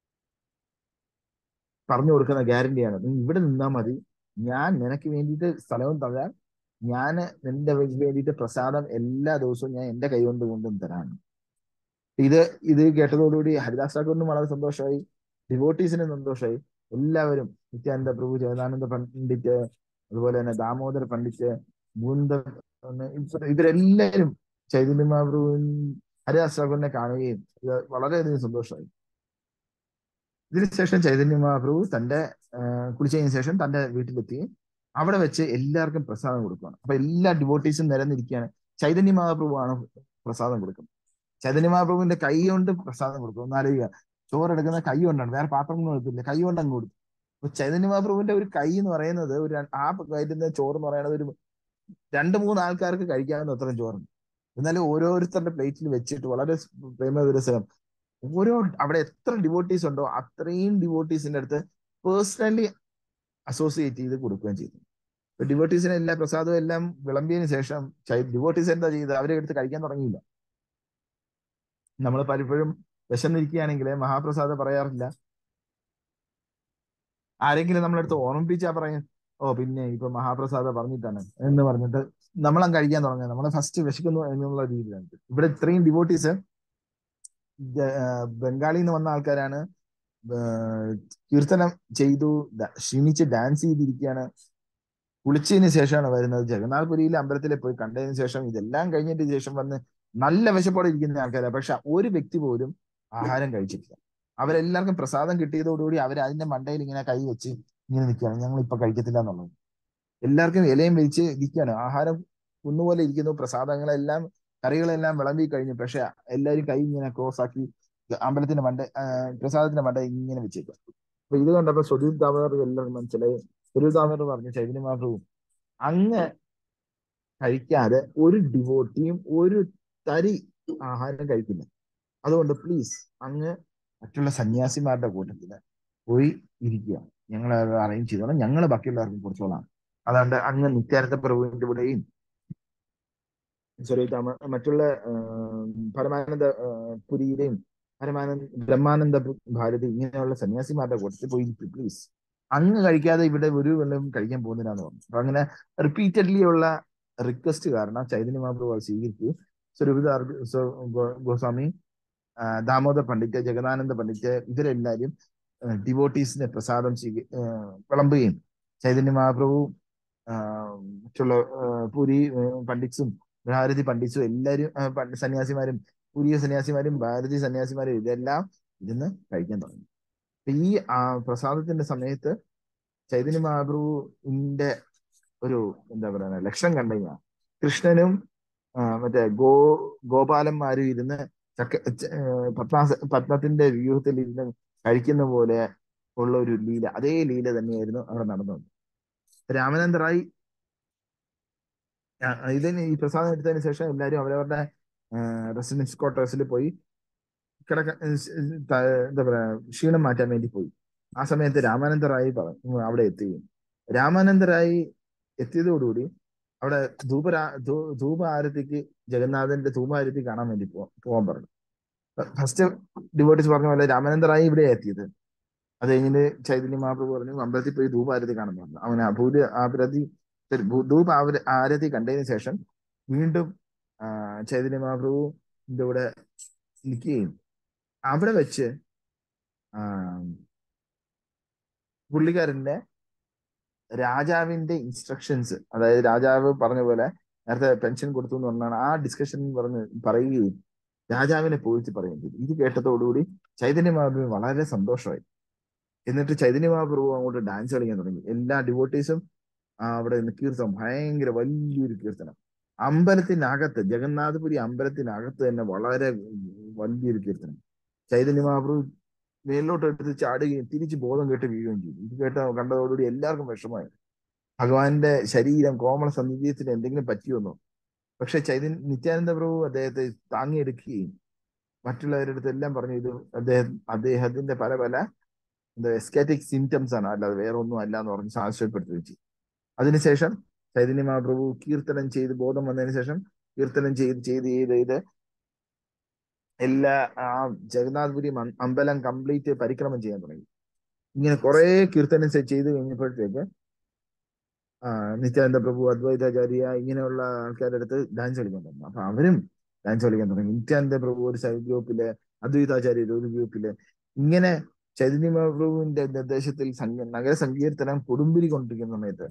പറഞ്ഞു കൊടുക്കുന്ന ഗ്യാരണ്ടിയാണ് നീ ഇവിടെ നിന്നാൽ മതി ഞാൻ നിനക്ക് വേണ്ടിയിട്ട് സ്ഥലവും തരാം ഞാൻ നിന്റെ വേണ്ടിയിട്ട് പ്രസാദം എല്ലാ ദിവസവും ഞാൻ എന്റെ കൈ കൊണ്ട് കൊണ്ടും തരാണ് ഇത് ഇത് കേട്ടതോടുകൂടി ഹരിദാസ് ഠാക്കൂറിനും വളരെ സന്തോഷമായി ഡിവോട്ടീസിനും സന്തോഷമായി എല്ലാവരും നിത്യാനന്ദ പ്രഭു ജഗദാനന്ദ പണ്ഡിറ്റ് അതുപോലെ തന്നെ ദാമോദര പണ്ഡിറ്റ് മുകുന്ദ ഇവരെല്ലാവരും ചൈതന്യ മഹാപ്രഭുവിൻ ഹരിദാസ് ഠാക്കൂറിനെ കാണുകയും ഇത് വളരെയധികം സന്തോഷമായി ഇതിനുശേഷം ചൈതന്യ മഹാപ്രഭു തന്റെ കുളിച്ചതിന് ശേഷം തന്റെ വീട്ടിലെത്തി അവിടെ വെച്ച് എല്ലാവർക്കും പ്രസാദം കൊടുക്കുകയാണ് അപ്പൊ എല്ലാ ഡിവോട്ടീസും നിരന്നിരിക്കുകയാണ് ചൈതന്യ മഹാപ്രഭുവാണ് പ്രസാദം കൊടുക്കുന്നത് ചൈതന്യ മഹാപ്രഭുവിന്റെ കൈ കൊണ്ട് പ്രസാദം കൊടുക്കും ഒന്നാലോചിക്കുക ചോറെടുക്കുന്ന കൈ കൊണ്ടാണ് വേറെ പാത്രമൊന്നും എടുത്തില്ല കൈ കൊണ്ട് അങ്ങ് കൊടുത്തു അപ്പൊ ചൈതന്യ മഹാപ്രഭുവിന്റെ ഒരു കൈ എന്ന് പറയുന്നത് ഒരു ആ കയറ്റുന്ന ചോറ് എന്ന് പറയുന്നത് ഒരു രണ്ട് മൂന്ന് ആൾക്കാർക്ക് കഴിക്കാവുന്ന അത്രയും ചോറുണ്ട് എന്നാലും ഓരോരുത്തരുടെ പ്ലേറ്റിൽ വെച്ചിട്ട് വളരെ പ്രേമവിരസരം ഓരോ അവിടെ എത്ര ഡിവോട്ടീസ് ഉണ്ടോ അത്രയും ഡിവോട്ടീസിന്റെ അടുത്ത് പേഴ്സണലി അസോസിയേറ്റ് ചെയ്ത് കൊടുക്കുകയും ചെയ്തു ഇപ്പൊ ഡിവോട്ടീസിന് എല്ലാ പ്രസാദവും എല്ലാം വിളമ്പിയതിനു ശേഷം ഡിവോട്ടീസ് എന്താ ചെയ്തത് അവരെ എടുത്ത് കഴിക്കാൻ തുടങ്ങിയില്ല നമ്മൾ പലപ്പോഴും വിശന്നിരിക്കുകയാണെങ്കിൽ മഹാപ്രസാദം പറയാറില്ല ആരെങ്കിലും നമ്മളടുത്ത് ഓർമ്മിപ്പിച്ചാ പറയും ഓ പിന്നെ ഇപ്പൊ മഹാപ്രസാദ പറഞ്ഞിട്ടാണ് എന്ന് പറഞ്ഞിട്ട് നമ്മളങ്ങ് കഴിക്കാൻ തുടങ്ങുക നമ്മളെ ഫസ്റ്റ് വിശക്കുന്നു എന്നുള്ള രീതിയിലാണ് ഇവിടെ ഇത്രയും ഡിവോട്ടീസ് ബംഗാളിൽ നിന്ന് വന്ന ആൾക്കാരാണ് കീർത്തനം ചെയ്തു ക്ഷീണിച്ച് ഡാൻസ് ചെയ്തിരിക്കുകയാണ് കുളിച്ചതിന് ശേഷമാണ് വരുന്നത് ജഗന്നാഥ്പുരിയിലെ അമ്പലത്തിൽ പോയി കണ്ടതിന് ശേഷം ഇതെല്ലാം കഴിഞ്ഞതിന് ശേഷം വന്ന് നല്ല വിശപ്പോടെ ഇരിക്കുന്ന ആൾക്കാരാണ് പക്ഷെ ഒരു വ്യക്തി പോലും ആഹാരം കഴിച്ചിട്ടില്ല അവരെല്ലാവർക്കും പ്രസാദം കിട്ടിയതോടുകൂടി അവർ അതിന്റെ മണ്ടയിൽ ഇങ്ങനെ കൈ വെച്ച് ഇങ്ങനെ നിൽക്കുകയാണ് ഞങ്ങൾ ഇപ്പൊ കഴിക്കത്തില്ല എന്നുള്ളത് എല്ലാവർക്കും ഇലയും വെച്ച് ഇരിക്കുകയാണ് ആഹാരം കുന്നുപോലെ ഇരിക്കുന്നു പ്രസാദങ്ങളെല്ലാം കറികളെല്ലാം വിളമ്പി കഴിഞ്ഞു പക്ഷെ എല്ലാവരും കൈ ഇങ്ങനെ ക്രോസ് ആക്കി അമ്പലത്തിന്റെ മണ്ട ആ, പ്രസാദത്തിന്റെ മണ്ട ഇങ്ങനെ വെച്ചേക്കുക അപ്പൊ ഇത് കണ്ടപ്പോ സ്വരൂപ് ദാമോദർ എല്ലാവർക്കും മനസ്സിലായി സ്വരൂപ് ദാമോദർ പറഞ്ഞു ചൈതന്യ മഹാപ്രഭു അങ്ങ് കഴിക്കാതെ ഒരു ഡിവോട്ടിയും ഒരു തരി ആഹാരം കഴിക്കില്ല അതുകൊണ്ട് പ്ലീസ് അങ്ങ് മറ്റുള്ള സന്യാസിമാരുടെ കൂട്ടത്തില് പോയി ഇരിക്കുക ഞങ്ങൾ അത് അറേഞ്ച് ചെയ്തോളാം ഞങ്ങൾ ബാക്കിയുള്ളവർക്ക് കൊടുത്തോളാം അതുകൊണ്ട് അങ്ങ് നിത്യാനന്ദ പ്രഭുവിന്റെ കൂടെയും സോറി മറ്റുള്ള ആ, പരമാനന്ദ ആ, പുരിയുടെയും പരമാനന്ദ ബ്രഹ്മാനന്ദ ഭാരതി ഇങ്ങനെയുള്ള സന്യാസിമാരുടെ കൂട്ടത്തിൽ പോയി പ്ലീസ് അങ്ങ് കഴിക്കാതെ ഇവിടെ ഒരു വെള്ളം കഴിക്കാൻ പോകുന്നില്ലാന്ന് പറഞ്ഞു അപ്പൊ അങ്ങനെ റിപ്പീറ്റഡ്ലി ഉള്ള റിക്വസ്റ്റ് കാരണം ചൈതന്യ മഹാപ്രഭു അത് സ്വീകരിച്ചു സ്വരൂപിതാർ ഗോസ്വാമി ആ, ദാമോദർ പണ്ഡിറ്റ് ജഗദാനന്ദ പണ്ഡിറ്റ് ഇവരെല്ലാവരും ഡിവോട്ടീസിന് പ്രസാദം സ്വീക ആ, വിളമ്പുകയും ചൈതന്യ മഹാപ്രഭു ആ, മറ്റുള്ള ആ, പുരി ആ, പണ്ഡിറ്റ്സും ഭാരതി പണ്ഡിറ്റ്സും എല്ലാവരും ആ, പണ്ഡി- സന്യാസിമാരും പുരിയ സന്യാസിമാരും ഭാരതി സന്യാസിമാരും ഇതെല്ലാം ഇരുന്ന് കഴിക്കാൻ തുടങ്ങി അപ്പൊ ഈ ആ, പ്രസാദത്തിന്റെ സമയത്ത് ചൈതന്യ മഹാപ്രഭുവിന്റെ ഒരു എന്താ പറയുക ലക്ഷ്യം കണ്ടു കഴിഞ്ഞാൽ കൃഷ്ണനും ആ, മറ്റേ ഗോ ഗോപാലന്മാരും ഇരുന്ന് ചക്ക ച- ഏ, പത്മാസ പത്മത്തിന്റെ വ്യൂഹത്തിൽ ഇരുന്ന് കഴിക്കുന്ന പോലെ ഉള്ള ഒരു ലീല അതേ ലീല തന്നെയായിരുന്നു അവിടെ നടന്നത് രാമാനന്ദ റായ് ആ, ഇതിന് ഈ പ്രസാദം എടുത്തതിന് ശേഷം എല്ലാവരും അവരവരുടെ റെസിഡൻസ് ക്വാർട്ടേഴ്സിൽ പോയി കിടക്ക ഏ, സ് ത- എന്താ പറയാ ക്ഷീണം മാറ്റാൻ വേണ്ടി പോയി ആ സമയത്ത് രാമാനന്ദ റായി പറഞ്ഞു അവിടെ എത്തുകയും രാമാനന്ദ റായി എത്തിയതോടുകൂടി അവിടെ ധൂപരാ ധൂ- ധൂപ ആരത്തിക്ക് ജഗന്നാഥന്റെ ധൂപ ആരത്തി കാണാൻ വേണ്ടി പോ പോകാൻ പറഞ്ഞു ഫസ്റ്റ് ഡിവോട്ടീസ് പറഞ്ഞ പോലെ രാമാനന്ദ റായി ഇവിടെ എത്തിയത് അത് കഴിഞ്ഞിട്ട് ചൈതന്യ മഹാപ്രഭു പറഞ്ഞു അമ്പലത്തിൽ പോയി ധൂപ ആരതി കാണാൻ പറഞ്ഞു അവൻ അഭൂര് ആരതി ധൂപ ആവര- ആരതി കണ്ടതിന് ശേഷം വീണ്ടും ആ, ചൈതന്യ മഹാപ്രഭുവിന്റെ കൂടെ നിൽക്കുകയും അവിടെ വെച്ച് ആ, പുള്ളിക്കാരന്റെ രാജാവിന്റെ ഇൻസ്ട്രക്ഷൻസ് അതായത് രാജാവ് പറഞ്ഞ പോലെ നേരത്തെ പെൻഷൻ കൊടുത്തു എന്ന് പറഞ്ഞാണ് ആ ഡിസ്കഷൻ പറഞ്ഞ് പറയുകയും രാജാവിനെ പോയിട്ട് പറയുകയും ചെയ്തു ഇത് കേട്ടതോടുകൂടി ചൈതന്യ മഹാപ്രഭു വളരെ സന്തോഷമായി എന്നിട്ട് ചൈതന്യ മഹാപ്രഭു അങ്ങോട്ട് ഡാൻസ് കളിക്കാൻ തുടങ്ങി എല്ലാ ഡിവോട്ടീസും അവിടെ നിന്ന് കീർത്തനം ഭയങ്കര വലിയൊരു കീർത്തനം അമ്പലത്തിനകത്ത് ജഗന്നാഥപുരി അമ്പലത്തിനകത്ത് തന്നെ വളരെ വലിയൊരു കീർത്തനം ചൈതന്യ മഹാപ്രഭു മേലോട്ട് എടുത്ത് ചാടുകയും തിരിച്ച് ബോധം കേട്ട് വീഴുകയും ചെയ്തു ഇത് കേട്ട കണ്ടതോടുകൂടി എല്ലാവർക്കും വിഷമമായി ഭഗവാന്റെ ശരീരം കോമള സന്നിധ്യത്തിന് എന്തെങ്കിലും പറ്റിയൊന്നോ പക്ഷെ ചൈതന്യ നിത്യാനന്ദ പ്രഭു അദ്ദേഹത്തെ താങ്ങിയെടുക്കുകയും മറ്റുള്ളവരുടെ അടുത്ത് എല്ലാം പറഞ്ഞു ഇത് അദ്ദേഹം അദ്ദേഹത്തിന്റെ പല പല എന്താ എസ്കാറ്റിക് സിംറ്റംസ് ആണ് അല്ലാതെ വേറെ ഒന്നും അല്ല എന്ന് പറഞ്ഞ് ആശ്രയപ്പെടുത്തി വെച്ചു അതിനുശേഷം ചൈതന്യ മഹാപ്രഭു കീർത്തനം ചെയ്ത് ബോധം വന്നതിന് ശേഷം കീർത്തനം ചെയ്ത് ചെയ്ത് ചെയ്ത് ചെയ്ത് എല്ലാ ആ ജഗന്നാഥപുരി മ- അമ്പലം കംപ്ലീറ്റ് പരിക്രമം ചെയ്യാൻ തുടങ്ങി ഇങ്ങനെ കുറെ കീർത്തനം ചെ- ചെയ്ത് കഴിഞ്ഞപ്പോഴത്തേക്ക് ആ നിത്യാനന്ദ പ്രഭു അദ്വൈതാചാര്യ ഇങ്ങനെയുള്ള ആൾക്കാരുടെ അടുത്ത് ഡാൻസ് കളിക്കാൻ തുടങ്ങി അപ്പൊ അവരും ഡാൻസ് കളിക്കാൻ തുടങ്ങി നിത്യാനന്ദ പ്രഭു ഒരു സൈഡ് ഗ്രൂപ്പില് അദ്വൈതാചാര്യർ ഒരു ഗ്രൂപ്പില് ഇങ്ങനെ ചൈതന്യ മഹാപ്രഭുവിന്റെ നിർദ്ദേശത്തിൽ സംഗ നഗര സങ്കീർത്തനം കൊടുമ്പിരി കൊണ്ടിരിക്കുന്ന സമയത്ത്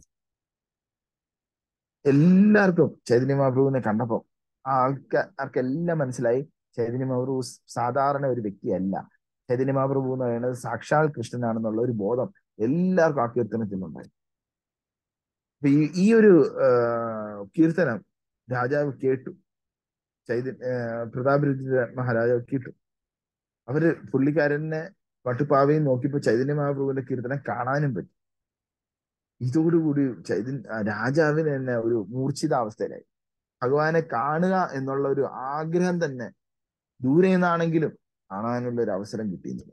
എല്ലാവർക്കും ചൈതന്യ മഹാപ്രഭുവിനെ കണ്ടപ്പോ ആ ആൾക്കാർക്കെല്ലാം മനസ്സിലായി ചൈതന്യ മഹാപ്രഭു സാധാരണ ഒരു വ്യക്തിയല്ല ചൈതന്യ മഹാപ്രഭു എന്ന് പറയുന്നത് സാക്ഷാൽ കൃഷ്ണനാണെന്നുള്ള ഒരു ബോധം എല്ലാവർക്കും ആ കീർത്തനത്തിലുണ്ടായി അപ്പൊ ഈ ഈ ഒരു ആ, കീർത്തനം രാജാവ് കേട്ടു ചൈതന്യ പ്രതാപരുദ്ര മഹാരാജാവ് കേട്ടു അവര് പുള്ളിക്കാരനെ പട്ടുപാവയും നോക്കിയപ്പോ ചൈതന്യ മഹാപ്രഭുവിന്റെ കീർത്തനം കാണാനും പറ്റി ഇതോടുകൂടി ചൈതന്യ ആ, രാജാവിന് തന്നെ ഒരു മൂർച്ഛിതാവസ്ഥയിലായി ഭഗവാനെ കാണുക എന്നുള്ള ഒരു ആഗ്രഹം തന്നെ ദൂരെ നിന്നാണെങ്കിലും കാണാനുള്ള ഒരു അവസരം കിട്ടിയിരുന്നില്ല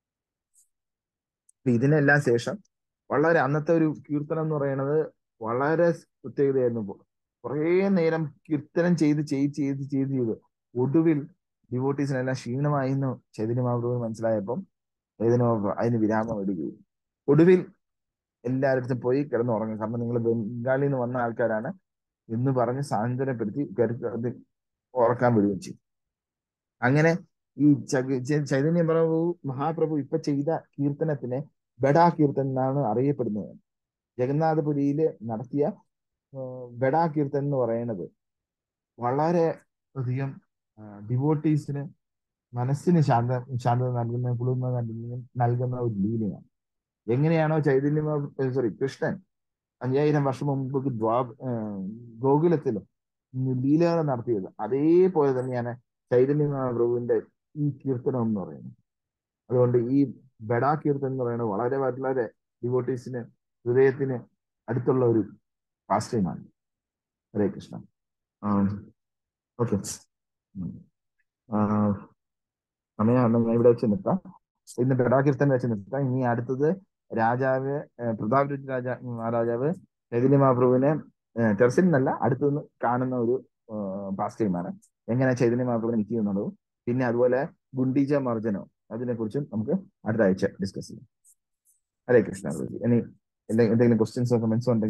അപ്പൊ ഇതിനെല്ലാം ശേഷം വളരെ അന്നത്തെ ഒരു കീർത്തനം എന്ന് പറയുന്നത് വളരെ പ്രത്യേകതയായിരുന്നു കുറേ നേരം കീർത്തനം ചെയ്ത് ചെയ്ത് ചെയ്ത് ചെയ്ത് ചെയ്ത് ഒടുവിൽ ഡിവോട്ടീസിനെല്ലാം ക്ഷീണമായിരുന്നു ചൈതന്യ മഹാപ്രഭു മനസ്സിലായപ്പം ചൈതന്യ മഹാപ്രഭു അതിന് വിരാമം ഇടുകയും ഒടുവിൽ എല്ലായിടത്തും പോയി കിടന്നുറങ്ങും കാരണം നിങ്ങൾ ബംഗാളിൽ നിന്ന് വന്ന ആൾക്കാരാണ് എന്ന് പറഞ്ഞ് സാന്ത്വനപ്പെടുത്തി കരുത്ത് അത് ഉറക്കാൻ വിടുകയും ചെയ്തു അങ്ങനെ ഈ ച- ച- ചൈതന്യ പ്രഭു മഹാപ്രഭു ഇപ്പൊ ചെയ്ത കീർത്തനത്തിനെ ബഡാ കീർത്തൻ എന്നാണ് അറിയപ്പെടുന്നത് ജഗന്നാഥപുരിയിൽ നടത്തിയ ആ, ബഡാ കീർത്തൻ എന്ന് പറയുന്നത് വളരെ അധികം ഡിവോട്ടീസിന് മനസ്സിന് ശാന്ത ശാന്തത നൽകുന്ന കുളിർമ നൽകുന്ന നൽകുന്ന ഒരു ലീലയാണ് എങ്ങനെയാണോ ചൈതന്യ സോറി കൃഷ്ണൻ അയ്യായിരം വർഷം മുമ്പ് ദ്വാ ഗോകുലത്തിൽ ലീലകൾ നടത്തിയത് അതേപോലെ തന്നെയാണ് ചൈതന്യ മഹാപ്രഭുവിന്റെ ഈ കീർത്തനം എന്ന് പറയുന്നത് അതുകൊണ്ട് ഈ ബഡാ കീർത്തനം എന്ന് പറയുന്നത് വളരെ വളരെ ഡിവോട്ടീസിന് ഹൃദയത്തിന് അടുത്തുള്ള ഒരു പാസ്റ്റൈമാണ് ഹരേ കൃഷ്ണ ഓക്കെ സമയം ഞാൻ ഇവിടെ വെച്ച് നിർത്താം ഇന്ന് ബഡാ കീർത്തനം വെച്ച് നിർത്താം ഇനി അടുത്തത് രാജാവ് ഏഹ് പ്രതാപ് രുചി രാജ മഹാരാജാവ് ചൈതന്യ മഹാപ്രഭുവിനെ ഏഹ് ടെറസിൽ നിന്നല്ല അടുത്തുനിന്ന് കാണുന്ന ഒരു പാസ്റ്റൈമാണ് എങ്ങനെ ചൈതന്യ മഹാപ്രഭുവിനെ മിസ് ചെയ്യുന്നുള്ളതും പിന്നെ അതുപോലെ ഗുണ്ടീജ മർജനോ അതിനെക്കുറിച്ചും നമുക്ക് അടുത്ത ആഴ്ച ഡിസ്കസ് ചെയ്യാം ഹരേ കൃഷ്ണ ഗുരുജി ഇനി എന്തെങ്കിലും ക്വസ്റ്റ്യൻസോ കമന്റ്സോ ഉണ്ടെങ്കിൽ